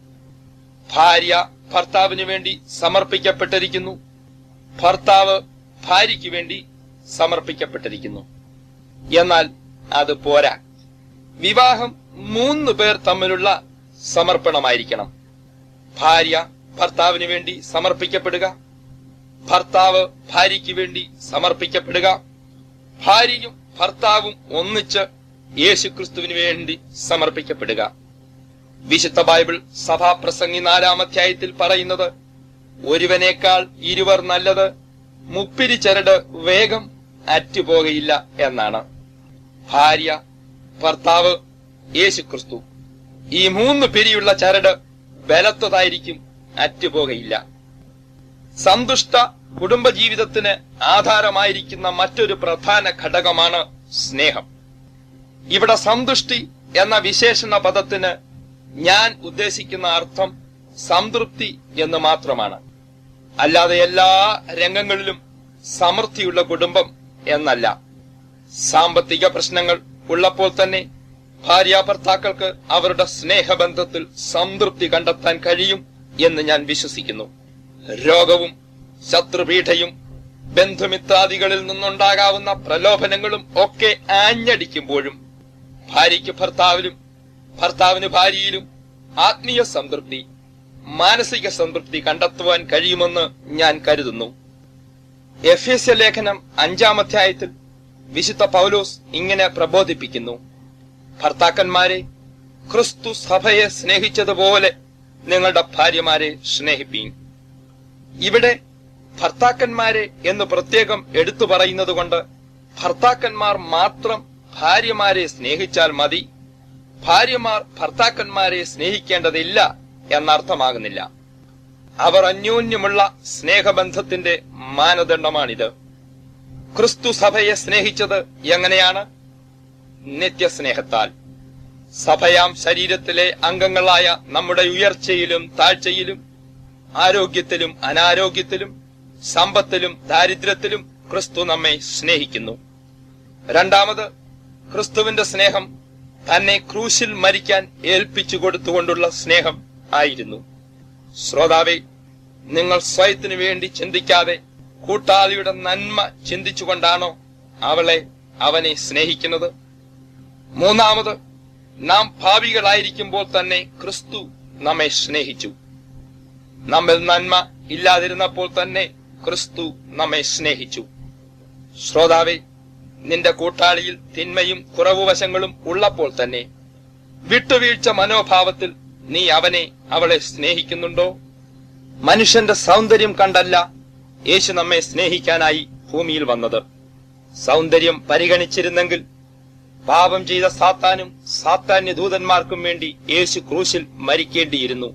ഭാര്യ ഭർത്താവിന് വേണ്ടി സമർപ്പിക്കപ്പെട്ടിരിക്കുന്നു ഭർത്താവ് ഭാര്യയ്ക്ക് വേണ്ടി സമർപ്പിക്കപ്പെട്ടിരിക്കുന്നു എന്നാൽ അത് പോരാ വിവാഹം മൂന്ന് പേർ തമ്മിലുള്ള സമർപ്പണമായിരിക്കണം ഭാര്യ ഭർത്താവിന് വേണ്ടി സമർപ്പിക്കപ്പെടുക ഭർത്താവ് ഭാര്യയ്ക്ക് വേണ്ടി സമർപ്പിക്കപ്പെടുക ഭാര്യയും ഭർത്താവും ഒന്നിച്ച് യേശുക്രിസ്തുവിന് വേണ്ടി സമർപ്പിക്കപ്പെടുക വിശുദ്ധ ബൈബിൾ സഭാപ്രസംഗി നാലാം അധ്യായത്തിൽ പറയുന്നത് ഒരുവനേക്കാൾ ഇരുവർ നല്ലത് മുപ്പിരി ചരട് വേഗം അറ്റുപോകയില്ല എന്നാണ് ഭാര്യ ഭർത്താവ് യേശുക്രിസ്തു ഈ മൂന്ന് പിരിയുള്ള ചരട് ബലത്തതായിരിക്കും അറ്റുപോകയില്ല സന്തുഷ്ട കുടുംബജീവിതത്തിന് ആധാരമായിരിക്കുന്ന മറ്റൊരു പ്രധാന ഘടകമാണ് സ്നേഹം ഇവിടെ സന്തുഷ്ടി എന്ന വിശേഷണ പദത്തിന് ഞാൻ ഉദ്ദേശിക്കുന്ന അർത്ഥം സംതൃപ്തി എന്ന് മാത്രമാണ് അല്ലാതെ എല്ലാ രംഗങ്ങളിലും സമൃദ്ധിയുള്ള കുടുംബം എന്നല്ല സാമ്പത്തിക പ്രശ്നങ്ങൾ ഉള്ളപ്പോൾ തന്നെ ഭാര്യാഭർത്താക്കൾക്ക് അവരുടെ സ്നേഹബന്ധത്തിൽ സംതൃപ്തി കണ്ടെത്താൻ കഴിയും എന്ന് ഞാൻ വിശ്വസിക്കുന്നു രോഗവും ശത്രുപീഠയും ബന്ധുമിത്രാദികളിൽ നിന്നുണ്ടാകാവുന്ന പ്രലോഭനങ്ങളും ഒക്കെ ആഞ്ഞടിക്കുമ്പോഴും ഭാര്യയ്ക്ക് ഭർത്താവിലും ഭർത്താവിന് ഭാര്യയിലും ആത്മീയ സംതൃപ്തി മാനസിക സംതൃപ്തി കണ്ടെത്തുവാൻ കഴിയുമെന്ന് ഞാൻ കരുതുന്നു എഫ് എസ് ലേഖനം അഞ്ചാം അധ്യായത്തിൽ വിശുദ്ധ പൗലോസ് ഇങ്ങനെ പ്രബോധിപ്പിക്കുന്നു ഭർത്താക്കന്മാരെ ക്രിസ്തു സഭയെ സ്നേഹിച്ചതുപോലെ നിങ്ങളുടെ ഭാര്യമാരെ സ്നേഹിപ്പീൻ ഇവിടെ ഭർത്താക്കന്മാരെ എന്ന് പ്രത്യേകം എടുത്തു പറയുന്നത് കൊണ്ട് ഭർത്താക്കന്മാർ മാത്രം ഭാര്യമാരെ സ്നേഹിച്ചാൽ മതി ഭാര്യമാർ ഭർത്താക്കന്മാരെ സ്നേഹിക്കേണ്ടതില്ല എന്നർത്ഥമാകുന്നില്ല അവർ അന്യോന്യമുള്ള സ്നേഹബന്ധത്തിന്റെ മാനദണ്ഡമാണിത് ക്രിസ്തു സഭയെ സ്നേഹിച്ചത് എങ്ങനെയാണ് നിത്യസ്നേഹത്താൽ സഭയാം ശരീരത്തിലെ അംഗങ്ങളായ നമ്മുടെ ഉയർച്ചയിലും താഴ്ചയിലും ആരോഗ്യത്തിലും അനാരോഗ്യത്തിലും സമ്പത്തിലും ദാരിദ്ര്യത്തിലും ക്രിസ്തു നമ്മെ സ്നേഹിക്കുന്നു രണ്ടാമത് ക്രിസ്തുവിന്റെ സ്നേഹം തന്നെ ക്രൂശിൽ മരിക്കാൻ ഏൽപ്പിച്ചു കൊടുത്തുകൊണ്ടുള്ള സ്നേഹം ആയിരുന്നു ശ്രോതാവെ നിങ്ങൾ സ്വയത്തിനു വേണ്ടി ചിന്തിക്കാതെ കൂട്ടാളിയുടെ നന്മ ചിന്തിച്ചുകൊണ്ടാണോ അവളെ അവനെ സ്നേഹിക്കുന്നത് മൂന്നാമത് നാം ഭാവികളായിരിക്കുമ്പോൾ തന്നെ ക്രിസ്തു നമ്മെ സ്നേഹിച്ചു നമ്മിൽ നന്മ ഇല്ലാതിരുന്നപ്പോൾ തന്നെ ക്രിസ്തു നമ്മെ സ്നേഹിച്ചു ശ്രോതാവെ നിന്റെ കൂട്ടാളിയിൽ തിന്മയും കുറവുവശങ്ങളും ഉള്ളപ്പോൾ തന്നെ വിട്ടുവീഴ്ച മനോഭാവത്തിൽ നീ അവനെ അവളെ സ്നേഹിക്കുന്നുണ്ടോ മനുഷ്യന്റെ സൗന്ദര്യം കണ്ടല്ല യേശു നമ്മെ സ്നേഹിക്കാനായി ഭൂമിയിൽ വന്നത് സൗന്ദര്യം പരിഗണിച്ചിരുന്നെങ്കിൽ പാപം ചെയ്ത സാത്താനും സാത്താന്യ ദൂതന്മാർക്കും വേണ്ടി യേശു ക്രൂശിൽ മരിക്കേണ്ടിയിരുന്നു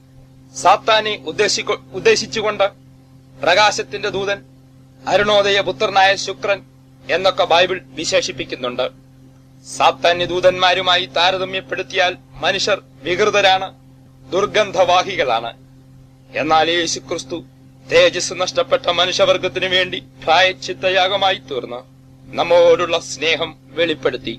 സാത്താനെ ഉദ്ദേശിക്കൊ ഉദ്ദേശിച്ചുകൊണ്ട് പ്രകാശത്തിന്റെ ദൂതൻ അരുണോദയ പുത്രനായ ശുക്രൻ എന്നൊക്കെ ബൈബിൾ വിശേഷിപ്പിക്കുന്നുണ്ട് സാത്താന്യ ദൂതന്മാരുമായി താരതമ്യപ്പെടുത്തിയാൽ മനുഷ്യർ വികൃതരാണ് ദുർഗന്ധവാഹികളാണ് എന്നാൽ യേശു ക്രിസ്തു തേജസ് നഷ്ടപ്പെട്ട മനുഷ്യവർഗത്തിനു വേണ്ടി പ്രായച്ചിത്തയാഗമായി തീർന്ന് നമ്മോടുള്ള സ്നേഹം വെളിപ്പെടുത്തി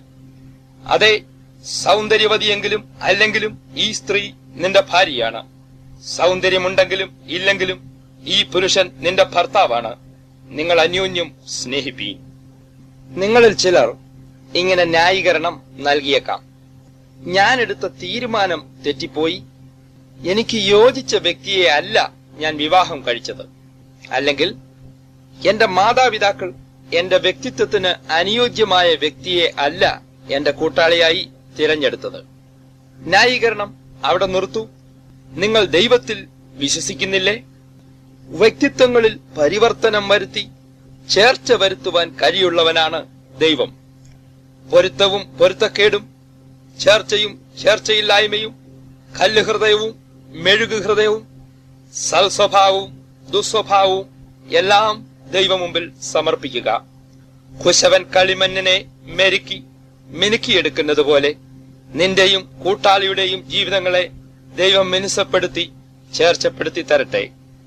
അതെ സൗന്ദര്യവതിയെങ്കിലും അല്ലെങ്കിലും ഈ സ്ത്രീ നിന്റെ ഭാര്യയാണ് സൗന്ദര്യമുണ്ടെങ്കിലും ഇല്ലെങ്കിലും ഈ പുരുഷൻ നിന്റെ ഭർത്താവാണ് നിങ്ങൾ അന്യോന്യം സ്നേഹിപ്പീൻ നിങ്ങളിൽ ചിലർ ഇങ്ങനെ ന്യായീകരണം നൽകിയേക്കാം ഞാൻ എടുത്ത തീരുമാനം തെറ്റിപ്പോയി എനിക്ക് യോജിച്ച വ്യക്തിയെ അല്ല ഞാൻ വിവാഹം കഴിച്ചത് അല്ലെങ്കിൽ എന്റെ മാതാപിതാക്കൾ എന്റെ വ്യക്തിത്വത്തിന് അനുയോജ്യമായ വ്യക്തിയെ അല്ല എന്റെ കൂട്ടാളിയായി തിരഞ്ഞെടുത്തത് ന്യായീകരണം അവിടെ നിർത്തൂ നിങ്ങൾ ദൈവത്തിൽ വിശ്വസിക്കുന്നില്ലേ വ്യക്തിത്വങ്ങളിൽ പരിവർത്തനം വരുത്തി ചേർച്ച വരുത്തുവാൻ കഴിയുള്ളവനാണ് ദൈവം പൊരുത്തവും പൊരുത്തക്കേടും ചേർച്ചയും ചേർച്ചയില്ലായ്മയും കല്ല് ഹൃദയവും മെഴുകു ഹൃദയവും സൽസ്വഭാവവും ദുസ്വഭാവവും എല്ലാം ദൈവമുമ്പിൽ സമർപ്പിക്കുക കുശവൻ കളിമണ്ണിനെ മെരുക്കി മിനുക്കിയെടുക്കുന്നത് പോലെ നിന്റെയും കൂട്ടാളിയുടെയും ജീവിതങ്ങളെ ദൈവം മിനുസപ്പെടുത്തി ചേർച്ചപ്പെടുത്തി തരട്ടെ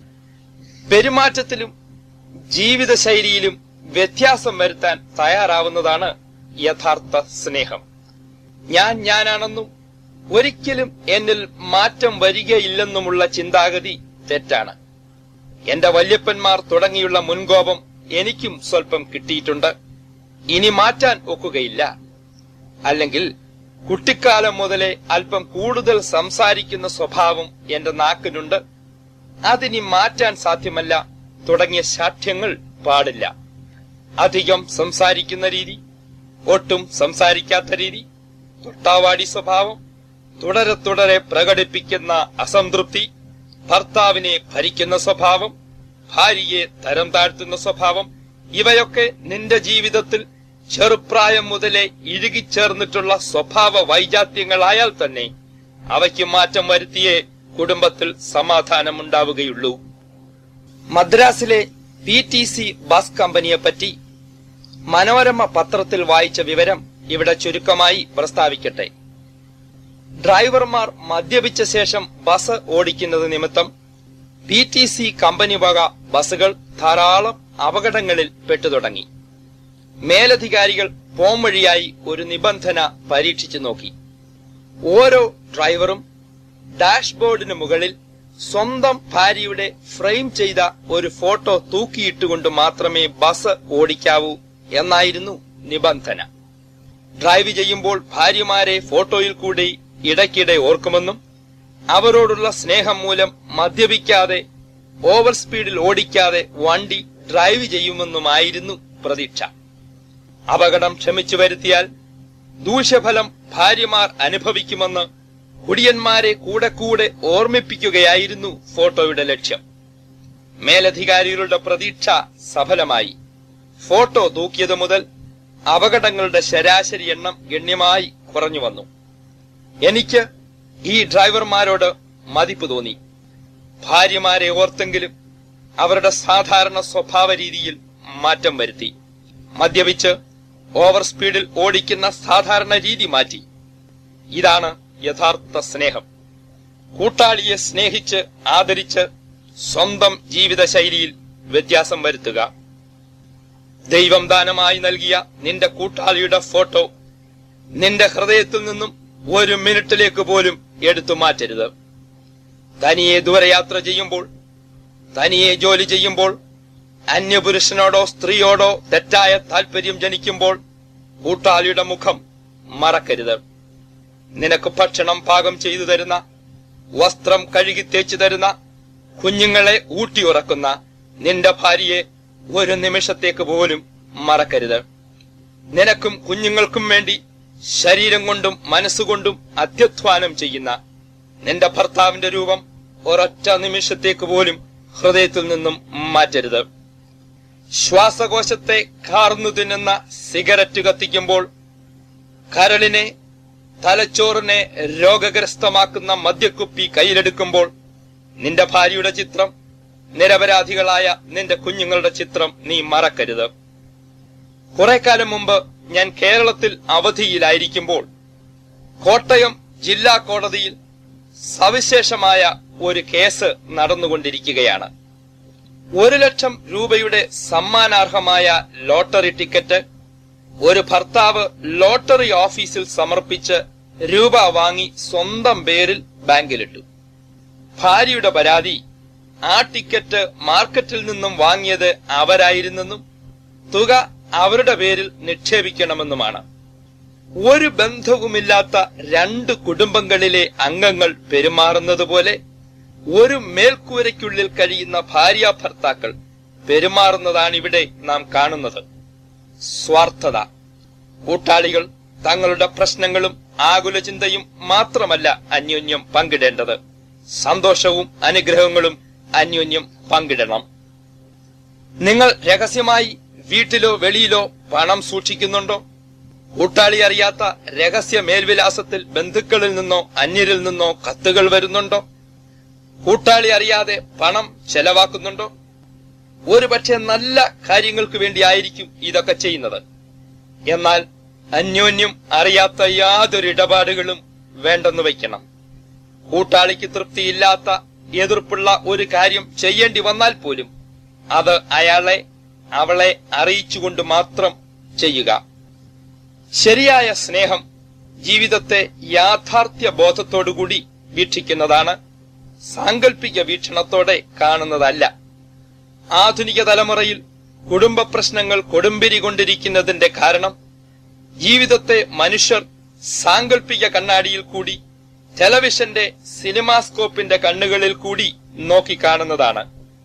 പെരുമാറ്റത്തിലും ജീവിതശൈലിയിലും വ്യത്യാസം വരുത്താൻ തയ്യാറാവുന്നതാണ് യഥാർത്ഥ സ്നേഹം ഞാൻ ഞാനാണെന്നും ഒരിക്കലും എന്നിൽ മാറ്റം വരികയില്ലെന്നുമുള്ള ചിന്താഗതി തെറ്റാണ് എന്റെ വല്യപ്പന്മാർ തുടങ്ങിയുള്ള മുൻകോപം എനിക്കും സ്വല്പം കിട്ടിയിട്ടുണ്ട് ഇനി മാറ്റാൻ ഒക്കുകയില്ല അല്ലെങ്കിൽ കുട്ടിക്കാലം മുതലേ അല്പം കൂടുതൽ സംസാരിക്കുന്ന സ്വഭാവം എന്റെ നാക്കിനുണ്ട് അതിനി മാറ്റാൻ സാധ്യമല്ല തുടങ്ങിയ ശാഠ്യങ്ങൾ പാടില്ല അധികം സംസാരിക്കുന്ന രീതി ഒട്ടും സംസാരിക്കാത്ത രീതി തൊട്ടാവാടി സ്വഭാവം തുടരെ തുടരെ പ്രകടിപ്പിക്കുന്ന അസംതൃപ്തി ഭർത്താവിനെ ഭരിക്കുന്ന സ്വഭാവം ഭാര്യയെ തരം താഴ്ത്തുന്ന സ്വഭാവം ഇവയൊക്കെ നിന്റെ ജീവിതത്തിൽ ചെറുപ്രായം മുതലേ ഇഴുകിച്ചേർന്നിട്ടുള്ള സ്വഭാവ വൈജാത്യങ്ങളായാൽ തന്നെ അവയ്ക്ക് മാറ്റം വരുത്തിയേ കുടുംബത്തിൽ സമാധാനമുണ്ടാവുകയുള്ളൂ മദ്രാസിലെ പി ടി സി ബസ് കമ്പനിയെ പറ്റി മനോരമ പത്രത്തിൽ വായിച്ച വിവരം ഇവിടെ ചുരുക്കമായി പ്രസ്താവിക്കട്ടെ ഡ്രൈവർമാർ മദ്യപിച്ച ശേഷം ബസ് ഓടിക്കുന്നത് നിമിത്തം പി ടി സി കമ്പനി വക ബസുകൾ ധാരാളം അപകടങ്ങളിൽ പെട്ടുതുടങ്ങി മേലധികാരികൾ പോംവഴിയായി ഒരു നിബന്ധന പരീക്ഷിച്ചു നോക്കി ഓരോ ഡ്രൈവറും ഡാഷ്ബോർഡിന് മുകളിൽ സ്വന്തം ഭാര്യയുടെ ഫ്രെയിം ചെയ്ത ഒരു ഫോട്ടോ തൂക്കിയിട്ടുകൊണ്ട് മാത്രമേ ബസ് ഓടിക്കാവൂ എന്നായിരുന്നു നിബന്ധന ഡ്രൈവ് ചെയ്യുമ്പോൾ ഭാര്യമാരെ ഫോട്ടോയിൽ കൂടി ഇടയ്ക്കിടെ ഓർക്കുമെന്നും അവരോടുള്ള സ്നേഹം മൂലം മദ്യപിക്കാതെ ഓവർ സ്പീഡിൽ ഓടിക്കാതെ വണ്ടി ഡ്രൈവ് ചെയ്യുമെന്നുമായിരുന്നു പ്രതീക്ഷ അപകടം ക്ഷമിച്ചു വരുത്തിയാൽ ദൂഷ്യഫലം ഭാര്യമാർ അനുഭവിക്കുമെന്ന് കുടിയന്മാരെ കൂടെ കൂടെ ഓർമ്മിപ്പിക്കുകയായിരുന്നു ഫോട്ടോയുടെ ലക്ഷ്യം മേലധികാരികളുടെ പ്രതീക്ഷ സഫലമായി ഫോട്ടോ തൂക്കിയത് മുതൽ അപകടങ്ങളുടെ ശരാശരി എണ്ണം ഗണ്യമായി കുറഞ്ഞു വന്നു എനിക്ക് ഈ ഡ്രൈവർമാരോട് മതിപ്പ് തോന്നി ഭാര്യമാരെ ഓർത്തെങ്കിലും അവരുടെ സാധാരണ സ്വഭാവ രീതിയിൽ മാറ്റം വരുത്തി മദ്യപിച്ച് ഓവർ സ്പീഡിൽ ഓടിക്കുന്ന സാധാരണ രീതി മാറ്റി ഇതാണ് യഥാർത്ഥ സ്നേഹം കൂട്ടാളിയെ സ്നേഹിച്ച് ആദരിച്ച് സ്വന്തം ജീവിതശൈലിയിൽ വ്യത്യാസം വരുത്തുക ദൈവം ദാനമായി നൽകിയ നിന്റെ കൂട്ടാളിയുടെ ഫോട്ടോ നിന്റെ ഹൃദയത്തിൽ നിന്നും ഒരു മിനിറ്റിലേക്ക് പോലും എടുത്തു മാറ്റരുത് തനിയെ ദൂരയാത്ര ചെയ്യുമ്പോൾ തനിയെ ജോലി ചെയ്യുമ്പോൾ അന്യപുരുഷനോടോ സ്ത്രീയോടോ തെറ്റായ താല്പര്യം ജനിക്കുമ്പോൾ കൂട്ടാളിയുടെ മുഖം മറക്കരുത് നിനക്ക് ഭക്ഷണം പാകം ചെയ്തു തരുന്ന വസ്ത്രം കഴുകി തേച്ചു തരുന്ന കുഞ്ഞുങ്ങളെ ഊട്ടിയുറക്കുന്ന നിന്റെ ഭാര്യയെ ഒരു നിമിഷത്തേക്ക് പോലും മറക്കരുത് നിനക്കും കുഞ്ഞുങ്ങൾക്കും വേണ്ടി ശരീരം കൊണ്ടും മനസ്സുകൊണ്ടും അത്യധ്വാനം ചെയ്യുന്ന നിന്റെ ഭർത്താവിന്റെ രൂപം ഒരൊറ്റ നിമിഷത്തേക്ക് പോലും ഹൃദയത്തിൽ നിന്നും മാറ്റരുത് ശ്വാസകോശത്തെ കാർന്നു തിന്നുന്ന സിഗരറ്റ് കത്തിക്കുമ്പോൾ കരളിനെ തലച്ചോറിനെ രോഗഗ്രസ്തമാക്കുന്ന മദ്യക്കുപ്പി കയ്യിലെടുക്കുമ്പോൾ നിന്റെ ഭാര്യയുടെ ചിത്രം നിരപരാധികളായ നിന്റെ കുഞ്ഞുങ്ങളുടെ ചിത്രം നീ മറക്കരുത് കുറെ കാലം മുമ്പ് ഞാൻ കേരളത്തിൽ അവധിയിലായിരിക്കുമ്പോൾ കോട്ടയം ജില്ലാ കോടതിയിൽ സവിശേഷമായ ഒരു കേസ് നടന്നുകൊണ്ടിരിക്കുകയാണ് ഒരു ലക്ഷം രൂപയുടെ സമ്മാനാർഹമായ ലോട്ടറി ടിക്കറ്റ് ഒരു ഭർത്താവ് ലോട്ടറി ഓഫീസിൽ സമർപ്പിച്ച് രൂപ വാങ്ങി സ്വന്തം പേരിൽ ബാങ്കിലിട്ടു ഭാര്യയുടെ പരാതി ആ ടിക്കറ്റ് മാർക്കറ്റിൽ നിന്നും വാങ്ങിയത് അവരായിരുന്നെന്നും തുക അവരുടെ പേരിൽ നിക്ഷേപിക്കണമെന്നുമാണ് ഒരു ബന്ധവുമില്ലാത്ത രണ്ട് കുടുംബങ്ങളിലെ അംഗങ്ങൾ പെരുമാറുന്നത് പോലെ ഒരു മേൽക്കൂരയ്ക്കുള്ളിൽ കഴിയുന്ന ഭാര്യ ഭർത്താക്കൾ പെരുമാറുന്നതാണ് ഇവിടെ നാം കാണുന്നത് സ്വാർത്ഥത കൂട്ടാളികൾ തങ്ങളുടെ പ്രശ്നങ്ങളും ആകുല ചിന്തയും മാത്രമല്ല അന്യോന്യം പങ്കിടേണ്ടത് സന്തോഷവും അനുഗ്രഹങ്ങളും അന്യോന്യം പങ്കിടണം നിങ്ങൾ രഹസ്യമായി വീട്ടിലോ വെളിയിലോ പണം സൂക്ഷിക്കുന്നുണ്ടോ കൂട്ടാളി അറിയാത്ത രഹസ്യ മേൽവിലാസത്തിൽ ബന്ധുക്കളിൽ നിന്നോ അന്യരിൽ നിന്നോ കത്തുകൾ വരുന്നുണ്ടോ കൂട്ടാളി അറിയാതെ പണം ചെലവാക്കുന്നുണ്ടോ ഒരുപക്ഷെ നല്ല കാര്യങ്ങൾക്ക് വേണ്ടി ആയിരിക്കും ഇതൊക്കെ ചെയ്യുന്നത് എന്നാൽ അന്യോന്യം അറിയാത്ത യാതൊരു ഇടപാടുകളും വേണ്ടെന്ന് വയ്ക്കണം കൂട്ടാളിക്ക് തൃപ്തിയില്ലാത്ത എതിർപ്പുള്ള ഒരു കാര്യം ചെയ്യേണ്ടി വന്നാൽ പോലും അത് അയാളെ അവളെ അറിയിച്ചുകൊണ്ട് മാത്രം ചെയ്യുക ശരിയായ സ്നേഹം ജീവിതത്തെ യാഥാർത്ഥ്യ ബോധത്തോടുകൂടി വീക്ഷിക്കുന്നതാണ് സാങ്കല്പിക വീക്ഷണത്തോടെ കാണുന്നതല്ല ആധുനിക തലമുറയിൽ കുടുംബ പ്രശ്നങ്ങൾ കൊടുമ്പിരി കൊണ്ടിരിക്കുന്നതിന്റെ കാരണം ജീവിതത്തെ മനുഷ്യർ സാങ്കല്പിക കണ്ണാടിയിൽ കൂടി ടെലിവിഷന്റെ സിനിമാസ്കോപ്പിന്റെ കണ്ണുകളിൽ കൂടി നോക്കിക്കാണുന്നതാണ്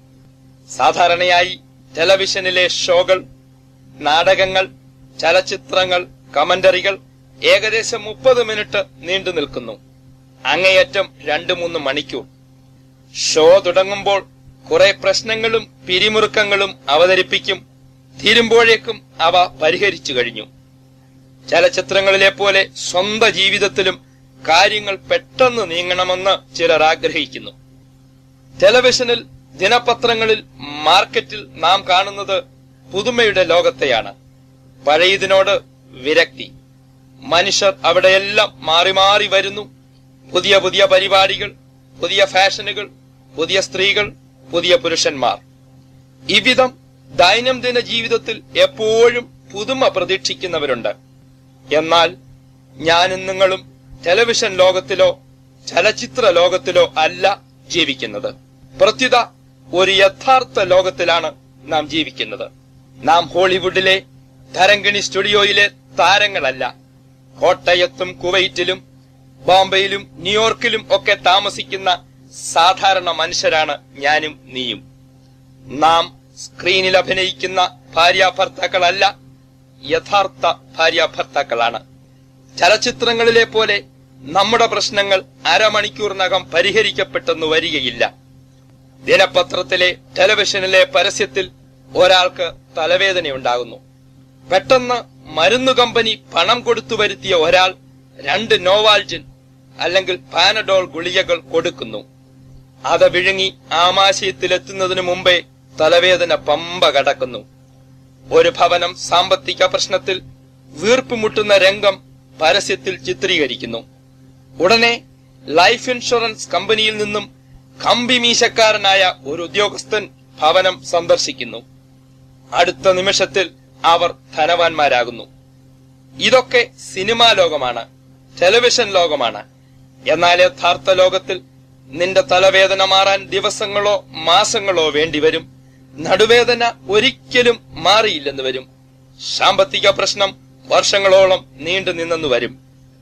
സാധാരണയായി ടെലിവിഷനിലെ ഷോകൾ നാടകങ്ങൾ ചലച്ചിത്രങ്ങൾ കമന്ററികൾ ഏകദേശം മുപ്പത് മിനിറ്റ് നീണ്ടു നിൽക്കുന്നു അങ്ങേയറ്റം രണ്ടു മൂന്ന് മണിക്കൂർ ഷോ തുടങ്ങുമ്പോൾ കുറെ പ്രശ്നങ്ങളും പിരിമുറുക്കങ്ങളും അവതരിപ്പിക്കും തീരുമ്പോഴേക്കും അവ പരിഹരിച്ചു കഴിഞ്ഞു ചലച്ചിത്രങ്ങളിലെ പോലെ സ്വന്തം ജീവിതത്തിലും കാര്യങ്ങൾ പെട്ടെന്ന് നീങ്ങണമെന്ന് ചിലർ ആഗ്രഹിക്കുന്നു ടെലിവിഷനിൽ ദിനപത്രങ്ങളിൽ മാർക്കറ്റിൽ നാം കാണുന്നത് പുതുമയുടെ ലോകത്തെയാണ് പഴയതിനോട് വിരക്തി മനുഷ്യർ അവിടെയെല്ലാം മാറി മാറി വരുന്നു പുതിയ പുതിയ പരിപാടികൾ പുതിയ ഫാഷനുകൾ പുതിയ സ്ത്രീകൾ പുതിയ പുരുഷന്മാർ ഇവിധം ദൈനംദിന ജീവിതത്തിൽ എപ്പോഴും പുതുമ പ്രതീക്ഷിക്കുന്നവരുണ്ട് എന്നാൽ ഞാനും നിങ്ങളും ടെലിവിഷൻ ലോകത്തിലോ ചലച്ചിത്ര ലോകത്തിലോ അല്ല ജീവിക്കുന്നത് പ്രത്യുത ഒരു യഥാർത്ഥ ലോകത്തിലാണ് നാം ജീവിക്കുന്നത് നാം ഹോളിവുഡിലെ തരങ്കിണി സ്റ്റുഡിയോയിലെ താരങ്ങളല്ല കോട്ടയത്തും കുവൈറ്റിലും ബോംബെയിലും ന്യൂയോർക്കിലും ഒക്കെ താമസിക്കുന്ന സാധാരണ മനുഷ്യരാണ് ഞാനും നീയും നാം സ്ക്രീനിൽ അഭിനയിക്കുന്ന ഭാര്യാഭർത്താക്കളല്ല യഥാർത്ഥ ഭാര്യാഭർത്താക്കളാണ് ചലച്ചിത്രങ്ങളിലെ പോലെ നമ്മുടെ പ്രശ്നങ്ങൾ അരമണിക്കൂറിനകം പരിഹരിക്കപ്പെട്ടെന്ന് വരികയില്ല ദിനപത്രത്തിലെ ടെലിവിഷനിലെ പരസ്യത്തിൽ ഒരാൾക്ക് തലവേദനയുണ്ടാകുന്നു പെട്ടെന്ന് മരുന്നു കമ്പനി പണം കൊടുത്തു വരുത്തിയ ഒരാൾ രണ്ട് നോവാൽജിൻ അല്ലെങ്കിൽ പാനഡോൾ ഗുളികകൾ കൊടുക്കുന്നു അത് വിഴുങ്ങി ആമാശയത്തിലെത്തുന്നതിനു മുമ്പേ തലവേദന പമ്പ കടക്കുന്നു ഒരു ഭവനം സാമ്പത്തിക പ്രശ്നത്തിൽ വീർപ്പുമുട്ടുന്ന രംഗം പരസ്യത്തിൽ ചിത്രീകരിക്കുന്നു ഉടനെ ലൈഫ് ഇൻഷുറൻസ് കമ്പനിയിൽ നിന്നും കമ്പി മീശക്കാരനായ ഒരു ഉദ്യോഗസ്ഥൻ ഭവനം സന്ദർശിക്കുന്നു അടുത്ത നിമിഷത്തിൽ അവർ ധനവാന്മാരാകുന്നു ഇതൊക്കെ സിനിമാ ലോകമാണ് ടെലിവിഷൻ ലോകമാണ് എന്നാൽ യഥാർത്ഥ ലോകത്തിൽ നിന്റെ തലവേദന മാറാൻ ദിവസങ്ങളോ മാസങ്ങളോ വേണ്ടിവരും നടുവേദന ഒരിക്കലും മാറിയില്ലെന്ന് വരും സാമ്പത്തിക പ്രശ്നം വർഷങ്ങളോളം നീണ്ടു നിന്നെന്ന് വരും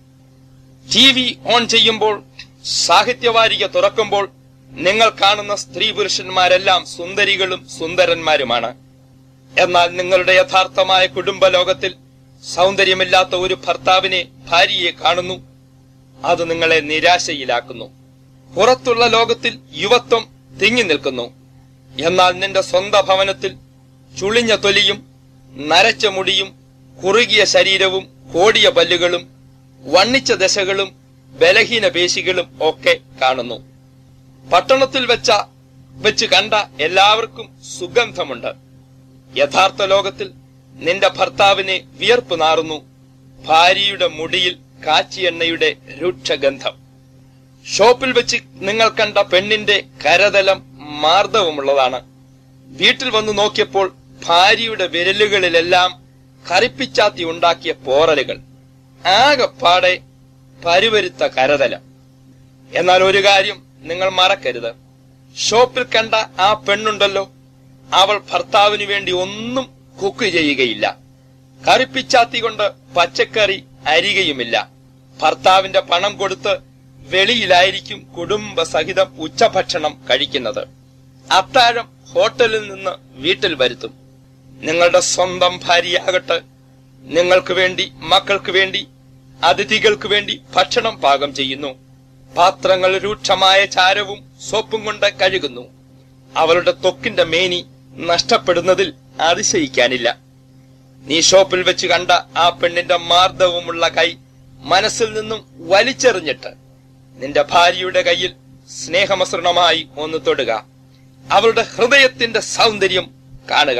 ടി വി ഓൺ ചെയ്യുമ്പോൾ സാഹിത്യവാരിക തുറക്കുമ്പോൾ നിങ്ങൾ കാണുന്ന സ്ത്രീ പുരുഷന്മാരെല്ലാം സുന്ദരികളും സുന്ദരന്മാരുമാണ് എന്നാൽ നിങ്ങളുടെ യഥാർത്ഥമായ കുടുംബ ലോകത്തിൽ സൗന്ദര്യമില്ലാത്ത ഒരു ഭർത്താവിനെ ഭാര്യയെ കാണുന്നു അത് നിങ്ങളെ നിരാശയിലാക്കുന്നു പുറത്തുള്ള ലോകത്തിൽ യുവത്വം തിങ്ങി നിൽക്കുന്നു എന്നാൽ നിന്റെ സ്വന്തം ഭവനത്തിൽ ചുളിഞ്ഞ തൊലിയും നരച്ച മുടിയും കുറുകിയ ശരീരവും കോടിയ പല്ലുകളും വണ്ണിച്ച ദശകളും ബലഹീന പേശികളും ഒക്കെ കാണുന്നു പട്ടണത്തിൽ വെച്ച വെച്ച് കണ്ട എല്ലാവർക്കും സുഗന്ധമുണ്ട് യഥാർത്ഥ ലോകത്തിൽ നിന്റെ ഭർത്താവിനെ വിയർപ്പ് നാറുന്നു ഭാര്യയുടെ മുടിയിൽ കാച്ചിയെണ്ണയുടെ രൂക്ഷഗന്ധം ഷോപ്പിൽ വെച്ച് നിങ്ങൾ കണ്ട പെണ്ണിന്റെ കരതലം മാർദ്ദവമുള്ളതാണ് വീട്ടിൽ വന്നു നോക്കിയപ്പോൾ ഭാര്യയുടെ വിരലുകളിലെല്ലാം കറിപ്പിച്ചാത്തി ഉണ്ടാക്കിയ പോറലുകൾ ആകെപ്പാടെ പരുവരുത്ത കരതലം എന്നാൽ ഒരു കാര്യം നിങ്ങൾ മറക്കരുത് ഷോപ്പിൽ കണ്ട ആ പെണ്ണുണ്ടല്ലോ അവൾ ഭർത്താവിന് വേണ്ടി ഒന്നും കുക്ക് ചെയ്യുകയില്ല കറിപ്പിച്ചാത്തി കൊണ്ട് പച്ചക്കറി അരികയുമില്ല ഭർത്താവിന്റെ പണം കൊടുത്ത് വെളിയിലായിരിക്കും കുടുംബസഹിതം ഉച്ചഭക്ഷണം കഴിക്കുന്നത് അത്താഴം ഹോട്ടലിൽ നിന്ന് വീട്ടിൽ വരുത്തും നിങ്ങളുടെ സ്വന്തം ഭാര്യയാകട്ടെ നിങ്ങൾക്ക് വേണ്ടി മക്കൾക്ക് വേണ്ടി അതിഥികൾക്ക് വേണ്ടി ഭക്ഷണം പാകം ചെയ്യുന്നു പാത്രങ്ങൾ രൂക്ഷമായ ചാരവും സോപ്പും കൊണ്ട് കഴുകുന്നു അവളുടെ ത്വക്കിന്റെ മേനി നഷ്ടപ്പെടുന്നതിൽ അതിശയിക്കാനില്ല നീ ഷോപ്പിൽ വെച്ച് കണ്ട ആ പെണ്ണിന്റെ മാർദ്ദവുമുള്ള കൈ മനസ്സിൽ നിന്നും വലിച്ചെറിഞ്ഞിട്ട് നിന്റെ ഭാര്യയുടെ കയ്യിൽ സ്നേഹമസൃണമായി ഒന്ന് തൊടുക അവളുടെ ഹൃദയത്തിന്റെ സൗന്ദര്യം കാണുക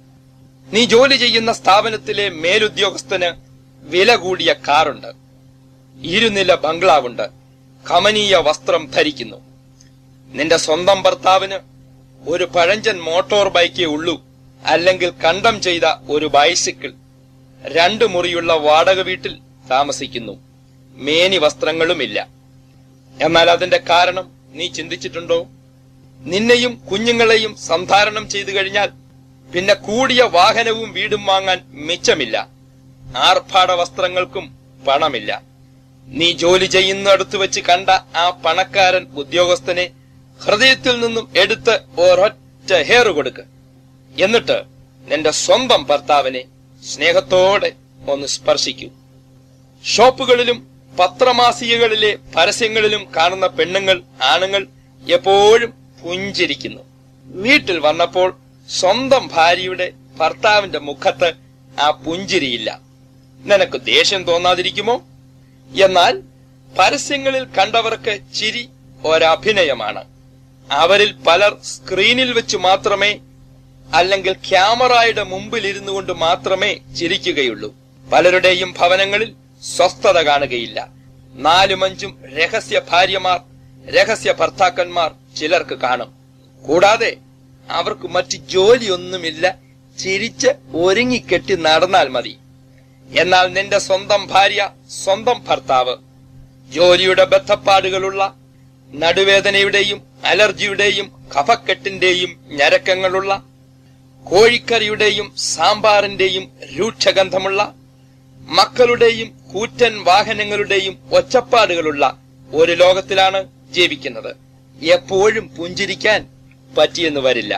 നീ ജോലി ചെയ്യുന്ന സ്ഥാപനത്തിലെ മേലുദ്യോഗസ്ഥന് വില കൂടിയ കാറുണ്ട് ഇരുനില ബംഗ്ലാവുണ്ട് കമനീയ വസ്ത്രം ധരിക്കുന്നു നിന്റെ സ്വന്തം ഭർത്താവിന് ഒരു പഴഞ്ചൻ മോട്ടോർ ബൈക്കേ ഉള്ളൂ അല്ലെങ്കിൽ കണ്ടം ചെയ്ത ഒരു ബൈസിക്കിൾ രണ്ടു മുറിയുള്ള വാടക വീട്ടിൽ താമസിക്കുന്നു മേനി വസ്ത്രങ്ങളുമില്ല എന്നാൽ അതിന്റെ കാരണം നീ ചിന്തിച്ചിട്ടുണ്ടോ നിന്നെയും കുഞ്ഞുങ്ങളെയും സംധാരണം ചെയ്തു കഴിഞ്ഞാൽ പിന്നെ കൂടിയ വാഹനവും വീടും വാങ്ങാൻ മിച്ചമില്ല ആർഭാട വസ്ത്രങ്ങൾക്കും പണമില്ല നീ ജോലി ചെയ്യുന്നിടത്ത് വെച്ച് കണ്ട ആ പണക്കാരൻ ഉദ്യോഗസ്ഥനെ ഹൃദയത്തിൽ നിന്നും എടുത്ത് ഒരൊറ്റ ഹെയർ കൊടുക്ക് എന്നിട്ട് നിന്റെ സ്വന്തം ഭർത്താവിനെ സ്നേഹത്തോടെ ഒന്ന് സ്പർശിക്കൂ ഷോപ്പുകളിലും പത്രമാസികകളിലെ പരസ്യങ്ങളിലും കാണുന്ന പെണ്ണുങ്ങൾ ആണുങ്ങൾ എപ്പോഴും പുഞ്ചിരിക്കുന്നു വീട്ടിൽ വന്നപ്പോൾ സ്വന്തം ഭാര്യയുടെ ഭർത്താവിന്റെ മുഖത്ത് ആ പുഞ്ചിരിയില്ല നിനക്ക് ദേഷ്യം തോന്നാതിരിക്കുമോ എന്നാൽ പരസ്യങ്ങളിൽ കണ്ടവർക്ക് ചിരി ഒരഭിനയമാണ് അവരിൽ പലർ സ്ക്രീനിൽ വെച്ച് മാത്രമേ അല്ലെങ്കിൽ ക്യാമറയുടെ മുമ്പിൽ ഇരുന്നു കൊണ്ട് മാത്രമേ ചിരിക്കുകയുള്ളൂ പലരുടെയും ഭവനങ്ങളിൽ സ്വസ്ഥത കാണുകയില്ല നാലും അഞ്ചും രഹസ്യ ഭാര്യമാർ രഹസ്യ ഭർത്താക്കന്മാർ ചിലർക്ക് കാണും കൂടാതെ അവർക്ക് മറ്റ് ജോലിയൊന്നുമില്ല ചിരിച്ച് ഒരുങ്ങിക്കെട്ടി നടന്നാൽ മതി എന്നാൽ നിന്റെ സ്വന്തം ഭാര്യ സ്വന്തം ഭർത്താവ് ജോലിയുടെ ബന്ധപ്പാടുകളുള്ള നടുവേദനയുടെയും അലർജിയുടെയും കഫക്കെട്ടിന്റെയും ഞരക്കങ്ങളുള്ള കോഴിക്കറിയുടെയും സാമ്പാറിന്റെയും രൂക്ഷഗന്ധമുള്ള മക്കളുടെയും കൂറ്റൻ വാഹനങ്ങളുടെയും ഒച്ചപ്പാടുകളുള്ള ഒരു ലോകത്തിലാണ് ജീവിക്കുന്നത് എപ്പോഴും പുഞ്ചിരിക്കാൻ പറ്റിയെന്ന് വരില്ല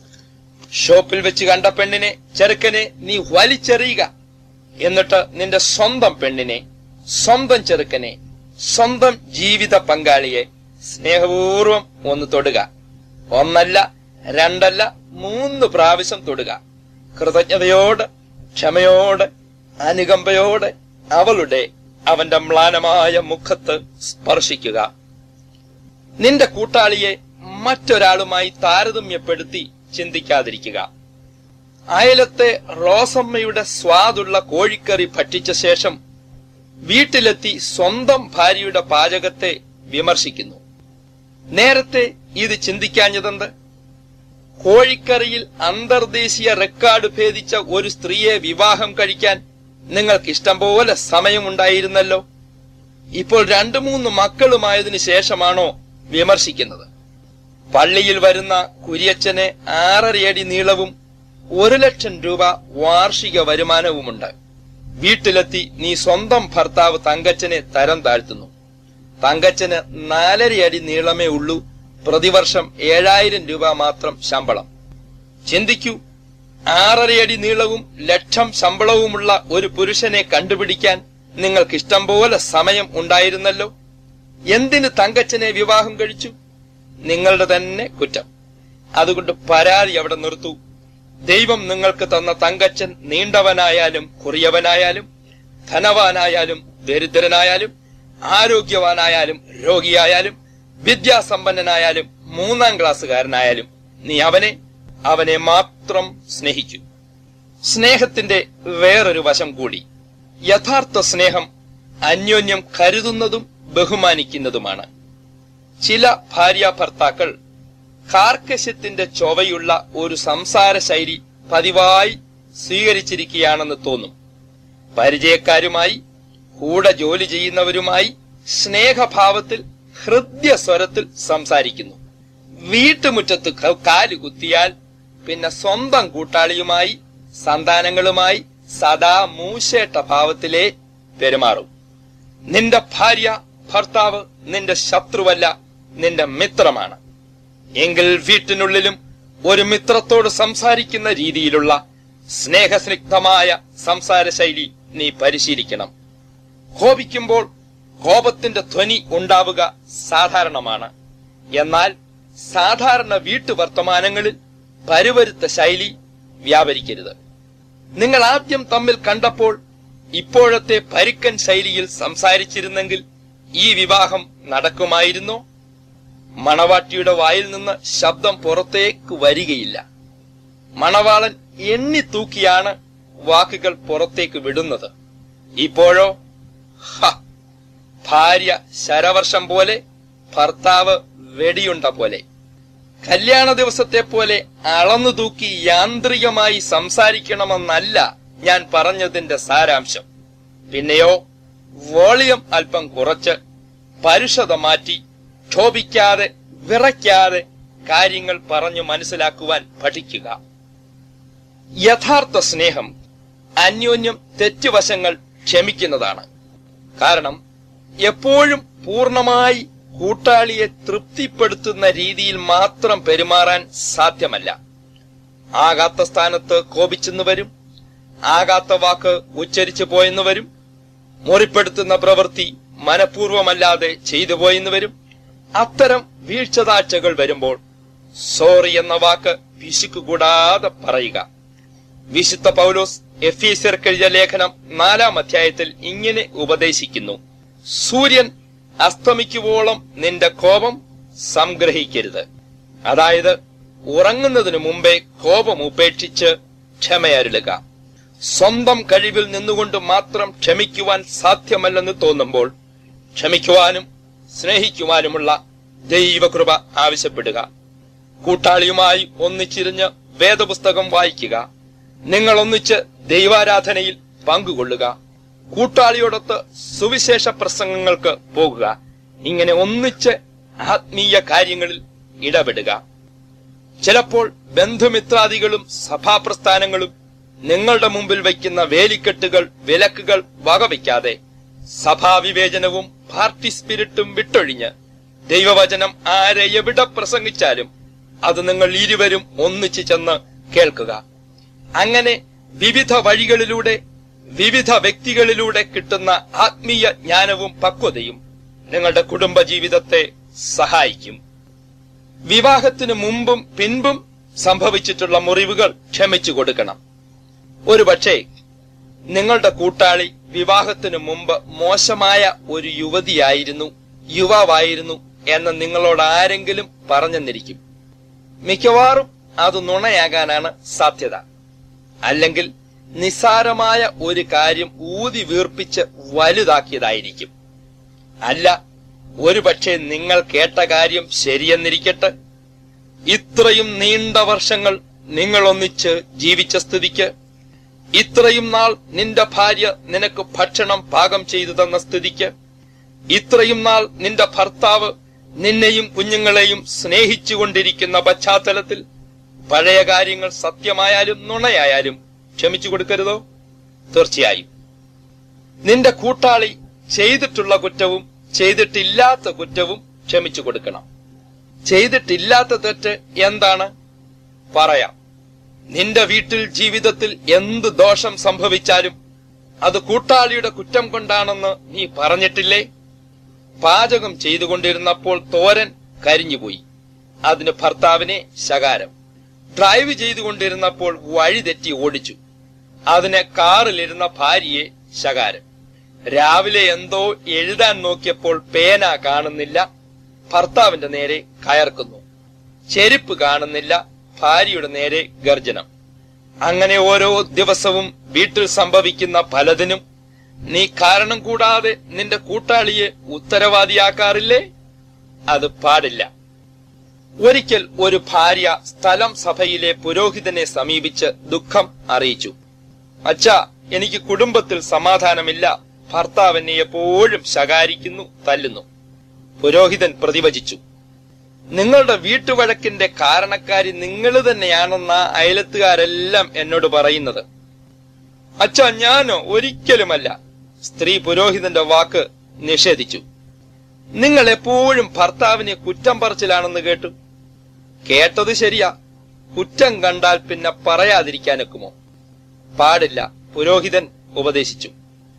ഷോപ്പിൽ വെച്ച് കണ്ട പെണ്ണിനെ ചെറുക്കനെ നീ വലിച്ചെറിയുക എന്നിട്ട് നിന്റെ സ്വന്തം പെണ്ണിനെ സ്വന്തം ചെറുക്കനെ സ്വന്തം ജീവിത പങ്കാളിയെ സ്നേഹപൂർവം ഒന്ന് തൊടുക ഒന്നല്ല രണ്ടല്ല മൂന്ന് പ്രാവശ്യം തൊടുക കൃതജ്ഞതയോടെ ക്ഷമയോടെ അനുകമ്പയോടെ അവളുടെ അവന്റെ മ്ലാനമായ മുഖത്ത് സ്പർശിക്കുക നിന്റെ കൂട്ടാളിയെ മറ്റൊരാളുമായി താരതമ്യപ്പെടുത്തി ചിന്തിക്കാതിരിക്കുക അയലത്തെ റോസമ്മയുടെ സ്വാദുള്ള കോഴിക്കറി ഭക്ഷിച്ച ശേഷം വീട്ടിലെത്തി സ്വന്തം ഭാര്യയുടെ പാചകത്തെ വിമർശിക്കുന്നു നേരത്തെ ഇത് ചിന്തിക്കാഞ്ഞതെന്ത് കോഴിക്കറിയിൽ അന്തർദേശീയ റെക്കോർഡ് ഭേദിച്ച ഒരു സ്ത്രീയെ വിവാഹം കഴിക്കാൻ നിങ്ങൾക്ക് ഇഷ്ടം പോലെ സമയമുണ്ടായിരുന്നല്ലോ ഇപ്പോൾ രണ്ടു മൂന്ന് മക്കളുമായതിനു ശേഷമാണോ വിമർശിക്കുന്നത് പള്ളിയിൽ വരുന്ന കുര്യച്ചന് ആറരയടി നീളവും ഒരു ലക്ഷം രൂപ വാർഷിക വരുമാനവുമുണ്ട് വീട്ടിലെത്തി നീ സ്വന്തം ഭർത്താവ് തങ്കച്ചനെ തരം താഴ്ത്തുന്നു തങ്കച്ചന് നാലരയടി നീളമേ ഉള്ളൂ പ്രതിവർഷം ഏഴായിരം രൂപ മാത്രം ശമ്പളം ചിന്തിക്കൂ ആറരയടി നീളവും ലക്ഷം ശമ്പളവുമുള്ള ഒരു പുരുഷനെ കണ്ടുപിടിക്കാൻ നിങ്ങൾക്ക് ഇഷ്ടം പോലെ സമയം ഉണ്ടായിരുന്നല്ലോ എന്തിന് തങ്കച്ചനെ വിവാഹം കഴിച്ചു നിങ്ങളുടെ തന്നെ കുറ്റം അതുകൊണ്ട് പരാതി അവിടെ നിർത്തൂ ദൈവം നിങ്ങൾക്ക് തന്ന തങ്കച്ചൻ നീണ്ടവനായാലും കുറിയവനായാലും ധനവാനായാലും ദരിദ്രനായാലും ആരോഗ്യവാനായാലും രോഗിയായാലും വിദ്യാസമ്പന്നനായാലും മൂന്നാം ക്ലാസ്സുകാരനായാലും നീ അവനെ അവനെ മാത്രം സ്നേഹിച്ചു സ്നേഹത്തിന്റെ വേറൊരു വശം കൂടി യഥാർത്ഥ സ്നേഹം അന്യോന്യം കരുതുന്നതും ബഹുമാനിക്കുന്നതുമാണ് ചില ഭാര്യ ഭർത്താക്കൾ കാർക്കശ്യത്തിന്റെ ചൊവയുള്ള ഒരു സംസാര ശൈലി പതിവായി സ്വീകരിച്ചിരിക്കുകയാണെന്ന് തോന്നും പരിചയക്കാരുമായി കൂടെ ജോലി ചെയ്യുന്നവരുമായി സ്നേഹഭാവത്തിൽ ഹൃദ്യ സ്വരത്തിൽ സംസാരിക്കുന്നു വീട്ടുമുറ്റത്ത് ക- കാല് കുത്തിയാൽ പിന്നെ സ്വന്തം കൂട്ടാളിയുമായി സന്താനങ്ങളുമായി സദാ മൂശേട്ട ഭാവത്തിലേ പെരുമാറും നിന്റെ ഭാര്യ ഭർത്താവ് നിന്റെ ശത്രുവല്ല നിന്റെ മിത്രമാണ് എങ്കിൽ വീട്ടിനുള്ളിലും ഒരു മിത്രത്തോട് സംസാരിക്കുന്ന രീതിയിലുള്ള സ്നേഹസ്നിഗ്ധമായ സംസാര ശൈലി നീ പരിശീലിക്കണം കോപിക്കുമ്പോൾ കോപത്തിന്റെ ധ്വനി ഉണ്ടാവുക സാധാരണമാണ് എന്നാൽ സാധാരണ വീട്ടുവർത്തമാനങ്ങളിൽ പരുവരുത്ത ശൈലി വ്യാപരിക്കരുത് നിങ്ങൾ ആദ്യം തമ്മിൽ കണ്ടപ്പോൾ ഇപ്പോഴത്തെ പരുക്കൻ ശൈലിയിൽ സംസാരിച്ചിരുന്നെങ്കിൽ ഈ വിവാഹം നടക്കുമായിരുന്നോ മണവാട്ടിയുടെ വായിൽ നിന്ന് ശബ്ദം പുറത്തേക്ക് വരികയില്ല മണവാളൻ എണ്ണി തൂക്കിയാണ് വാക്കുകൾ പുറത്തേക്ക് വിടുന്നത് ഇപ്പോഴോ ഹ, ഭാര്യ ശരവർഷം പോലെ ഭർത്താവ് വെടിയുണ്ട പോലെ കല്യാണ ദിവസത്തെ പോലെ അളന്നു തൂക്കി യാന്ത്രികമായി സംസാരിക്കണമെന്നല്ല ഞാൻ പറഞ്ഞതിന്റെ സാരാംശം പിന്നെയോ വോളിയം അല്പം കുറച്ച് പരുഷത മാറ്റി ക്ഷോഭിക്കാതെ വിറയ്ക്കാതെ കാര്യങ്ങൾ പറഞ്ഞു മനസ്സിലാക്കുവാൻ പഠിക്കുക യഥാർത്ഥ സ്നേഹം അന്യോന്യം തെറ്റുവശങ്ങൾ ക്ഷമിക്കുന്നതാണ് കാരണം എപ്പോഴും പൂർണ്ണമായി കൂട്ടാളിയെ തൃപ്തിപ്പെടുത്തുന്ന രീതിയിൽ മാത്രം പെരുമാറാൻ സാധ്യമല്ല ആകാത്ത സ്ഥാനത്ത് കോപിച്ചെന്ന് വരും ആകാത്ത വാക്ക് ഉച്ചരിച്ചു പോയെന്ന് വരും മുറിപ്പെടുത്തുന്ന പ്രവൃത്തി മനഃപൂർവമല്ലാതെ ചെയ്തു പോയെന്ന് വരും അത്തരം വീഴ്ചതാഴ്ചകൾ വരുമ്പോൾ സോറി എന്ന വാക്ക് പിശുക്ക് കൂടാതെ പറയുക വിശുദ്ധ പൗലോസ് എഫീസർക്കെഴുതിയ ലേഖനം നാലാം അധ്യായത്തിൽ ഇങ്ങനെ ഉപദേശിക്കുന്നു സൂര്യൻ അസ്തമിക്കുവോളം നിന്റെ കോപം സംഗ്രഹിക്കരുത് അതായത് ഉറങ്ങുന്നതിനു മുമ്പേ കോപം ഉപേക്ഷിച്ച് ക്ഷമയരുളുക സ്വന്തം കഴിവിൽ നിന്നുകൊണ്ട് മാത്രം ക്ഷമിക്കുവാൻ സാധ്യമല്ലെന്ന് തോന്നുമ്പോൾ ക്ഷമിക്കുവാനും സ്നേഹിക്കുവാനുമുള്ള ദൈവകൃപ ആവശ്യപ്പെടുക കൂട്ടാളിയുമായി ഒന്നിച്ചിരിഞ്ഞ് വേദപുസ്തകം വായിക്കുക നിങ്ങൾ ഒന്നിച്ച് ദൈവാരാധനയിൽ പങ്കുകൊള്ളുക കൂട്ടാളിയോടൊത്ത് സുവിശേഷ പ്രസംഗങ്ങൾക്ക് പോകുക ഇങ്ങനെ ഒന്നിച്ച് ആത്മീയ കാര്യങ്ങളിൽ ഇടപെടുക ചിലപ്പോൾ ബന്ധുമിത്രാദികളും സഭാപ്രസ്ഥാനങ്ങളും നിങ്ങളുടെ മുമ്പിൽ വയ്ക്കുന്ന വേലിക്കെട്ടുകൾ വിലക്കുകൾ വകവയ്ക്കാതെ സഭാവിവേചനവും പാർട്ടി സ്പിരിറ്റും വിട്ടൊഴിഞ്ഞ് ദൈവവചനം ആരെ എവിടെ പ്രസംഗിച്ചാലും അത് നിങ്ങൾ ഇരുവരും ഒന്നിച്ചു ചെന്ന് കേൾക്കുക അങ്ങനെ വിവിധ വഴികളിലൂടെ വിവിധ വ്യക്തികളിലൂടെ കിട്ടുന്ന ആത്മീയ ജ്ഞാനവും പക്വതയും നിങ്ങളുടെ കുടുംബ ജീവിതത്തെ സഹായിക്കും വിവാഹത്തിന് മുമ്പും പിൻപും സംഭവിച്ചിട്ടുള്ള മുറിവുകൾ ക്ഷമിച്ചു കൊടുക്കണം ഒരുപക്ഷെ നിങ്ങളുടെ കൂട്ടാളി വിവാഹത്തിന് മുമ്പ് മോശമായ ഒരു യുവതിയായിരുന്നു യുവാവായിരുന്നു എന്ന് നിങ്ങളോട് ആരെങ്കിലും പറഞ്ഞെന്നിരിക്കും മിക്കവാറും അത് നുണയാകാനാണ് സാധ്യത അല്ലെങ്കിൽ നിസ്സാരമായ ഒരു കാര്യം ഊതി വീർപ്പിച്ച് വലുതാക്കിയതായിരിക്കും അല്ല ഒരുപക്ഷെ നിങ്ങൾ കേട്ട കാര്യം ശരിയെന്നിരിക്കട്ടെ ഇത്രയും നീണ്ട വർഷങ്ങൾ നിങ്ങൾ ഒന്നിച്ച് ജീവിച്ച സ്ഥിതിക്ക് ഇത്രയും നാൾ നിന്റെ ഭാര്യ നിനക്ക് ഭക്ഷണം പാകം ചെയ്തു തന്ന സ്ഥിതിക്ക് ഇത്രയും നാൾ നിന്റെ ഭർത്താവ് നിന്നെയും കുഞ്ഞുങ്ങളെയും സ്നേഹിച്ചുകൊണ്ടിരിക്കുന്ന പശ്ചാത്തലത്തിൽ പഴയ കാര്യങ്ങൾ സത്യമായാലും നുണയായാലും ക്ഷമിച്ചു കൊടുക്കരുതോ തീർച്ചയായും നിന്റെ കൂട്ടാളി ചെയ്തിട്ടുള്ള കുറ്റവും ചെയ്തിട്ടില്ലാത്ത കുറ്റവും ക്ഷമിച്ചു കൊടുക്കണം ചെയ്തിട്ടില്ലാത്ത തെറ്റ് എന്താണ് പറയാം നിന്റെ വീട്ടിൽ ജീവിതത്തിൽ എന്ത് ദോഷം സംഭവിച്ചാലും അത് കൂട്ടാളിയുടെ കുറ്റം കൊണ്ടാണെന്ന് നീ പറഞ്ഞിട്ടില്ലേ പാചകം ചെയ്തുകൊണ്ടിരുന്നപ്പോൾ തോരൻ കരിഞ്ഞുപോയി അതിന് ഭർത്താവിനെ ശകാരം ഡ്രൈവ് ചെയ്തുകൊണ്ടിരുന്നപ്പോൾ വഴി തെറ്റി ഓടിച്ചു അതിന് കാറിലിരുന്ന ഭാര്യയെ ശകാരം രാവിലെ എന്തോ എഴുതാൻ നോക്കിയപ്പോൾ പേന കാണുന്നില്ല ഭർത്താവിന്റെ നേരെ കയർക്കുന്നു ചെരുപ്പ് കാണുന്നില്ല ഭാര്യയുടെ നേരെ ഗർജനം അങ്ങനെ ഓരോ ദിവസവും വീട്ടിൽ സംഭവിക്കുന്ന പലതിനും നീ കാരണം കൂടാതെ നിന്റെ കൂട്ടാളിയെ ഉത്തരവാദിയാക്കാറില്ലേ അത് പാടില്ല ഒരിക്കൽ ഒരു ഭാര്യ സ്ഥലം സഭയിലെ പുരോഹിതനെ സമീപിച്ച് ദുഃഖം അറിയിച്ചു അച്ഛാ എനിക്ക് കുടുംബത്തിൽ സമാധാനമില്ല ഭർത്താവ് എന്നെ എപ്പോഴും ശകാരിക്കുന്നു തല്ലുന്നു പുരോഹിതൻ പ്രതിവചിച്ചു നിങ്ങളുടെ വീട്ടുവഴക്കിന്റെ കാരണക്കാരി നിങ്ങൾ തന്നെയാണെന്ന അയലത്തുകാരെല്ലാം എന്നോട് പറയുന്നത് അച്ഛാ ഞാനോ ഒരിക്കലുമല്ല സ്ത്രീ പുരോഹിതന്റെ വാക്ക് നിഷേധിച്ചു നിങ്ങൾ എപ്പോഴും ഭർത്താവിനെ കുറ്റം പറച്ചിലാണെന്ന് കേട്ടു കേട്ടത് ശരിയാ കുറ്റം കണ്ടാൽ പിന്നെ പറയാതിരിക്കാനൊക്കുമോ പാടില്ല പുരോഹിതൻ ഉപദേശിച്ചു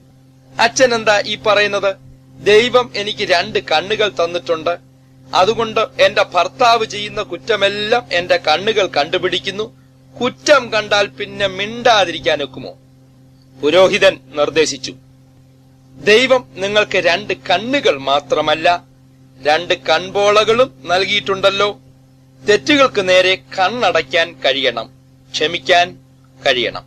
അച്ഛൻ എന്താ ഈ പറയുന്നത് ദൈവം എനിക്ക് രണ്ട് കണ്ണുകൾ തന്നിട്ടുണ്ട് അതുകൊണ്ട് എന്റെ ഭർത്താവ് ചെയ്യുന്ന കുറ്റമെല്ലാം എന്റെ കണ്ണുകൾ കണ്ടുപിടിക്കുന്നു കുറ്റം കണ്ടാൽ പിന്നെ മിണ്ടാതിരിക്കാനൊക്കുമോ പുരോഹിതൻ നിർദ്ദേശിച്ചു ദൈവം നിങ്ങൾക്ക് രണ്ട് കണ്ണുകൾ മാത്രമല്ല രണ്ട് കൺപോളകളും നൽകിയിട്ടുണ്ടല്ലോ തെറ്റുകൾക്ക് നേരെ കണ്ണടയ്ക്കാൻ കഴിയണം ക്ഷമിക്കാൻ കഴിയണം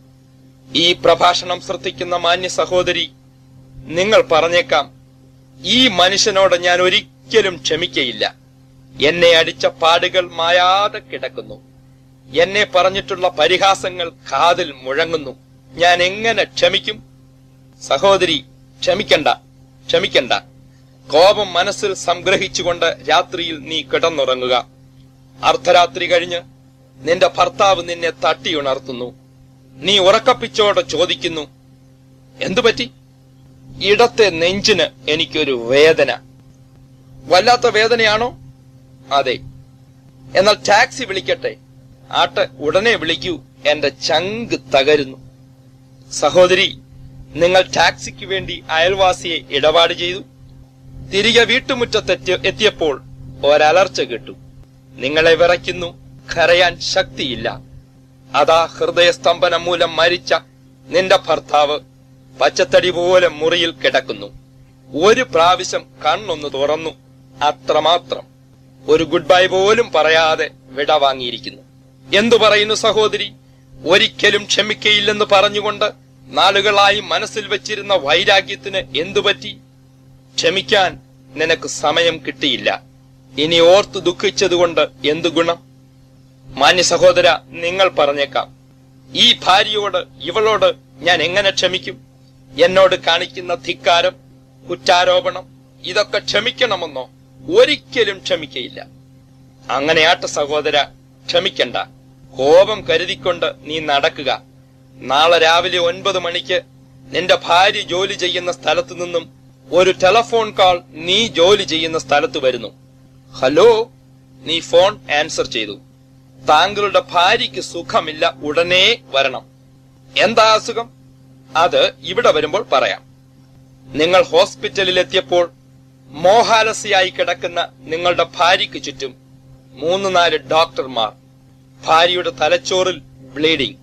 ഈ പ്രഭാഷണം ശ്രദ്ധിക്കുന്ന മാന്യ സഹോദരി നിങ്ങൾ പറഞ്ഞേക്കാം ഈ മനുഷ്യനോട് ഞാൻ ഒരിക്കലും ക്ഷമിക്കയില്ല എന്നെ അടിച്ച പാടുകൾ മായാതെ കിടക്കുന്നു എന്നെ പറഞ്ഞിട്ടുള്ള പരിഹാസങ്ങൾ കാതിൽ മുഴങ്ങുന്നു ഞാൻ എങ്ങനെ ക്ഷമിക്കും സഹോദരി ക്ഷമിക്കണ്ട ക്ഷമിക്കണ്ട കോപം മനസ്സിൽ സംഗ്രഹിച്ചുകൊണ്ട് രാത്രിയിൽ നീ കിടന്നുറങ്ങുക അർദ്ധരാത്രി കഴിഞ്ഞ് നിന്റെ ഭർത്താവ് നിന്നെ തട്ടിയുണർത്തുന്നു നീ ഉറക്കപ്പിച്ചോടെ ചോദിക്കുന്നു എന്തുപറ്റി ഇടത്തെ നെഞ്ചിന് എനിക്കൊരു വേദന വല്ലാത്ത വേദനയാണോ അതെ എന്നാൽ ടാക്സി വിളിക്കട്ടെ ആട്ടെ ഉടനെ വിളിക്കൂ എന്റെ ചങ്ക് തകരുന്നു സഹോദരി നിങ്ങൾ ടാക്സിക്ക് വേണ്ടി അയൽവാസിയെ ഇടപാട് ചെയ്തു തിരികെ വീട്ടുമുറ്റത്തെത്തി എത്തിയപ്പോൾ ഒരലർച്ച കിട്ടു നിങ്ങളെ വിറയ്ക്കുന്നു കരയാൻ ശക്തിയില്ല അതാ ഹൃദയസ്തംഭനം മൂലം മരിച്ച നിന്റെ ഭർത്താവ് പച്ചത്തടി പോലെ മുറിയിൽ കിടക്കുന്നു ഒരു പ്രാവശ്യം കണ്ണൊന്ന് തുറന്നു അത്രമാത്രം ഒരു ഗുഡ് ബൈ പോലും പറയാതെ വിട വാങ്ങിയിരിക്കുന്നു എന്തു പറയുന്നു സഹോദരി ഒരിക്കലും ക്ഷമിക്കയില്ലെന്ന് പറഞ്ഞുകൊണ്ട് നാളുകളായി മനസ്സിൽ വെച്ചിരുന്ന വൈരാഗ്യത്തിന് എന്തുപറ്റി ക്ഷമിക്കാൻ നിനക്ക് സമയം കിട്ടിയില്ല ഇനി ഓർത്തു ദുഃഖിച്ചതുകൊണ്ട് എന്തു ഗുണം മാന്യ സഹോദര നിങ്ങൾ പറഞ്ഞേക്കാം ഈ ഭാര്യയോട് ഇവളോട് ഞാൻ എങ്ങനെ ക്ഷമിക്കും എന്നോട് കാണിക്കുന്ന ധിക്കാരം കുറ്റാരോപണം ഇതൊക്കെ ക്ഷമിക്കണമെന്നോ ഒരിക്കലും ക്ഷമിക്കയില്ല അങ്ങനെയാട്ട സഹോദര ക്ഷമിക്കണ്ട കോപം കരുതിക്കൊണ്ട് നീ നടക്കുക നാളെ രാവിലെ ഒൻപത് മണിക്ക് നിന്റെ ഭാര്യ ജോലി ചെയ്യുന്ന സ്ഥലത്തു നിന്നും ഒരു ടെലഫോൺ കാൾ നീ ജോലി ചെയ്യുന്ന സ്ഥലത്ത് വരുന്നു ഹലോ നീ ഫോൺ ആൻസർ ചെയ്തു താങ്കളുടെ ഭാര്യയ്ക്ക് സുഖമില്ല ഉടനെ വരണം എന്താ അസുഖം അത് ഇവിടെ വരുമ്പോൾ പറയാം നിങ്ങൾ ഹോസ്പിറ്റലിൽ എത്തിയപ്പോൾ മോഹാലസ്യായി കിടക്കുന്ന നിങ്ങളുടെ ഭാര്യയ്ക്ക് ചുറ്റും മൂന്ന് നാല് ഡോക്ടർമാർ ഭാര്യയുടെ തലച്ചോറിൽ ബ്ലീഡിംഗ്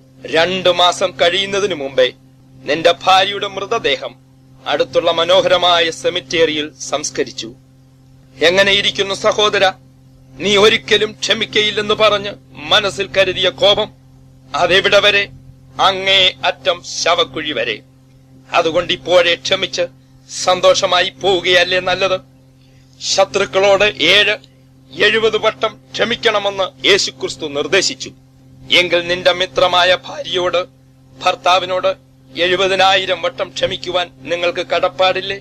രണ്ടു മാസം കഴിയുന്നതിനു മുമ്പേ നിന്റെ ഭാര്യയുടെ മൃതദേഹം അടുത്തുള്ള മനോഹരമായ സെമിറ്റേറിയിൽ സംസ്കരിച്ചു എങ്ങനെയിരിക്കുന്നു സഹോദര നീ ഒരിക്കലും ക്ഷമിക്കയില്ലെന്ന് പറഞ്ഞ് മനസ്സിൽ കരുതിയ കോപം അതെവിടെ വരെ അങ്ങേ അറ്റം ശവക്കുഴി വരെ അതുകൊണ്ട് ഇപ്പോഴേ ക്ഷമിച്ച് സന്തോഷമായി പോവുകയല്ലേ നല്ലത് ശത്രുക്കളോട് ഏഴ് എഴുപത് വട്ടം ക്ഷമിക്കണമെന്ന് യേശുക്രിസ്തു നിർദ്ദേശിച്ചു എങ്കിൽ നിന്റെ മിത്രമായ ഭാര്യയോട് ഭർത്താവിനോട് എഴുപതിനായിരം വട്ടം ക്ഷമിക്കുവാൻ നിങ്ങൾക്ക് കടപ്പാടില്ലേ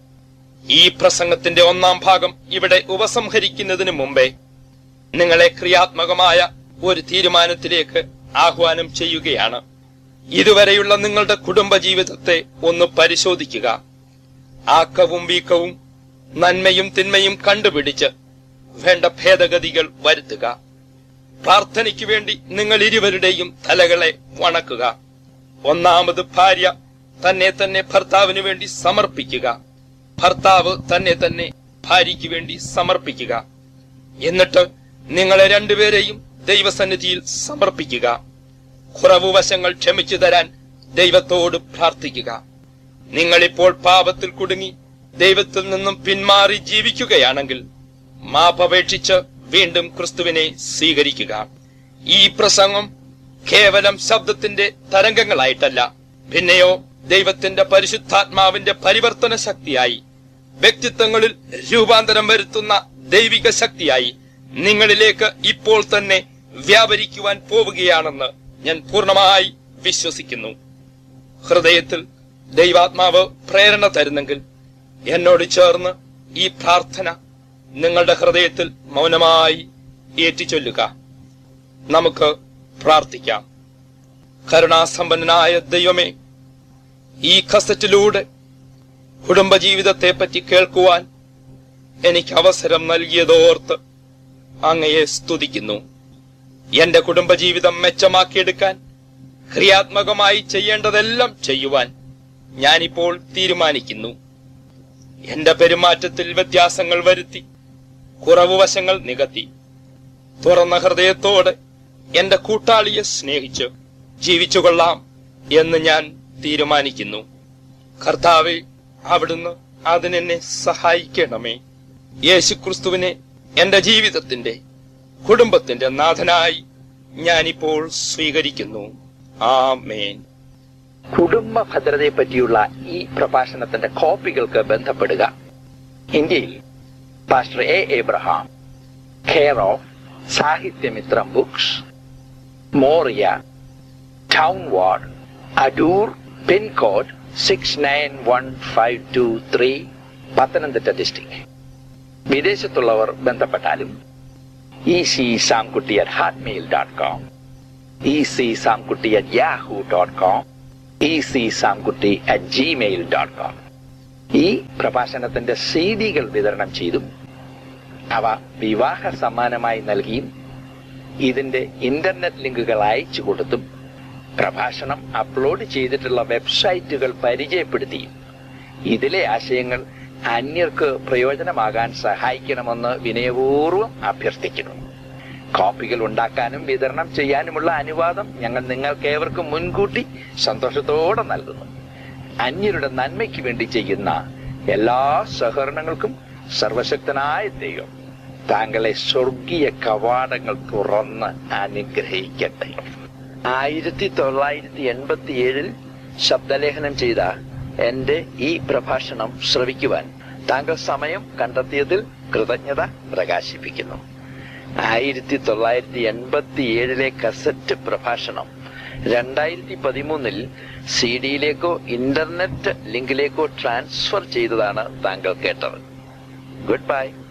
ഈ പ്രസംഗത്തിന്റെ ഒന്നാം ഭാഗം ഇവിടെ ഉപസംഹരിക്കുന്നതിന് മുമ്പേ നിങ്ങളെ ക്രിയാത്മകമായ ഒരു തീരുമാനത്തിലേക്ക് ആഹ്വാനം ചെയ്യുകയാണ് ഇതുവരെയുള്ള നിങ്ങളുടെ കുടുംബജീവിതത്തെ ഒന്ന് പരിശോധിക്കുക ആക്കവും വീക്കവും നന്മയും തിന്മയും കണ്ടുപിടിച്ച് വേണ്ട ഭേദഗതികൾ വരുത്തുക പ്രാർത്ഥനയ്ക്ക് വേണ്ടി നിങ്ങൾ ഇരുവരുടെയും തലകളെ വണക്കുക ഒന്നാമത് ഭാര്യ തന്നെ തന്നെ ഭർത്താവിന് വേണ്ടി സമർപ്പിക്കുക ഭർത്താവ് തന്നെ തന്നെ ഭാര്യയ്ക്ക് വേണ്ടി സമർപ്പിക്കുക എന്നിട്ട് നിങ്ങളെ രണ്ടുപേരെയും ദൈവസന്നിധിയിൽ സമർപ്പിക്കുക കുറവ് വശങ്ങൾ ക്ഷമിച്ചു തരാൻ ദൈവത്തോട് പ്രാർത്ഥിക്കുക നിങ്ങളിപ്പോൾ പാപത്തിൽ കുടുങ്ങി ദൈവത്തിൽ നിന്നും പിന്മാറി ജീവിക്കുകയാണെങ്കിൽ മാപ്പപേക്ഷിച്ച് വീണ്ടും ക്രിസ്തുവിനെ സ്വീകരിക്കുക ഈ പ്രസംഗം കേവലം ശബ്ദത്തിന്റെ തരംഗങ്ങളായിട്ടല്ല പിന്നെയോ ദൈവത്തിന്റെ പരിശുദ്ധാത്മാവിന്റെ പരിവർത്തന ശക്തിയായി വ്യക്തിത്വങ്ങളിൽ രൂപാന്തരം വരുത്തുന്ന ദൈവിക ശക്തിയായി നിങ്ങളിലേക്ക് ഇപ്പോൾ തന്നെ വ്യാപരിക്കുവാൻ പോവുകയാണെന്ന് ഞാൻ പൂർണ്ണമായി വിശ്വസിക്കുന്നു ഹൃദയത്തിൽ ദൈവാത്മാവ് പ്രേരണ തരുന്നെങ്കിൽ എന്നോട് ചേർന്ന് ഈ പ്രാർത്ഥന നിങ്ങളുടെ ഹൃദയത്തിൽ മൗനമായി ഏറ്റുചൊല്ലുക നമുക്ക് പ്രാർത്ഥിക്കാം കരുണാസമ്പന്നനായ ദൈവമേ ഈ കസറ്റിലൂടെ കുടുംബജീവിതത്തെ പറ്റി കേൾക്കുവാൻ എനിക്ക് അവസരം നൽകിയതോർത്ത് അങ്ങയെ സ്തുതിക്കുന്നു എന്റെ കുടുംബജീവിതം മെച്ചമാക്കിയെടുക്കാൻ ക്രിയാത്മകമായി ചെയ്യേണ്ടതെല്ലാം ചെയ്യുവാൻ ഞാനിപ്പോൾ തീരുമാനിക്കുന്നു എന്റെ പെരുമാറ്റത്തിൽ വ്യത്യാസങ്ങൾ വരുത്തി കുറവ് വശങ്ങൾ നികത്തി തുറന്ന ഹൃദയത്തോടെ എന്റെ കൂട്ടാളിയെ സ്നേഹിച്ച് ജീവിച്ചുകൊള്ളാം എന്ന് ഞാൻ തീരുമാനിക്കുന്നു കർത്താവെ അവിടുന്ന് അതിനെന്നെ സഹായിക്കണമേ യേശുക്രിസ്തുവിനെ എന്റെ ജീവിതത്തിന്റെ കുടുംബത്തിന്റെ നാഥനായി ഞാനിപ്പോൾ സ്വീകരിക്കുന്നു ആമേൻ കുടുംബ ഭദ്രതയെ പറ്റിയുള്ള ഈ പ്രഭാഷണത്തിന്റെ കോപ്പികൾക്ക് ബന്ധപ്പെടുക ഇന്ത്യയിൽ pastor A Abraham care of Sahithyamithram books Moriah town ward Adoor pin code six nine one five two three Pathanamthitta district വിദേശത്തുള്ളവർ ബന്ധപ്പെട്ടാലും E C Samkutty at Hotmail dot com E C Samkutty at Yahoo dot com E C Samkutty at Gmail dot com ഈ പ്രഭാഷണത്തിന്റെ സീഡികൾ വിതരണം ചെയ്തും അവ വിവാഹ സമ്മാനമായി നൽകിയും ഇതിന്റെ ഇന്റർനെറ്റ് ലിങ്കുകൾ അയച്ചു കൊടുത്തും പ്രഭാഷണം അപ്ലോഡ് ചെയ്തിട്ടുള്ള വെബ്സൈറ്റുകൾ പരിചയപ്പെടുത്തിയും ഇതിലെ ആശയങ്ങൾ അന്യർക്ക് പ്രയോജനമാകാൻ സഹായിക്കണമെന്ന് വിനയപൂർവ്വം അഭ്യർത്ഥിക്കുന്നു കോപ്പികൾ ഉണ്ടാക്കാനും വിതരണം ചെയ്യാനുമുള്ള അനുവാദം ഞങ്ങൾ നിങ്ങൾക്കേവർക്കും മുൻകൂട്ടി സന്തോഷത്തോടെ നൽകുന്നു അന്യരുടെ നന്മയ്ക്ക് വേണ്ടി ചെയ്യുന്ന എല്ലാ സഹകരണങ്ങൾക്കും സർവശക്തനായ ദൈവം താങ്കളെ സ്വർഗീയ കവാടങ്ങൾ തുറന്ന് അനുഗ്രഹിക്കട്ടെ ആയിരത്തി തൊള്ളായിരത്തി എൺപത്തി ഏഴിൽ ശബ്ദലേഖനം ചെയ്ത എന്റെ ഈ പ്രഭാഷണം ശ്രവിക്കുവാൻ താങ്കൾ സമയം കണ്ടെത്തിയതിൽ കൃതജ്ഞത പ്രകാശിപ്പിക്കുന്നു ആയിരത്തി തൊള്ളായിരത്തി എൺപത്തി ഏഴിലെ കസറ്റ് പ്രഭാഷണം രണ്ടായിരത്തി പതിമൂന്നിൽ സി ഡിയിലേക്കോ ഇന്റർനെറ്റ് ലിങ്കിലേക്കോ ട്രാൻസ്ഫർ ചെയ്തതാണ് താങ്കൾ കേട്ടത് ഗുഡ് ബൈ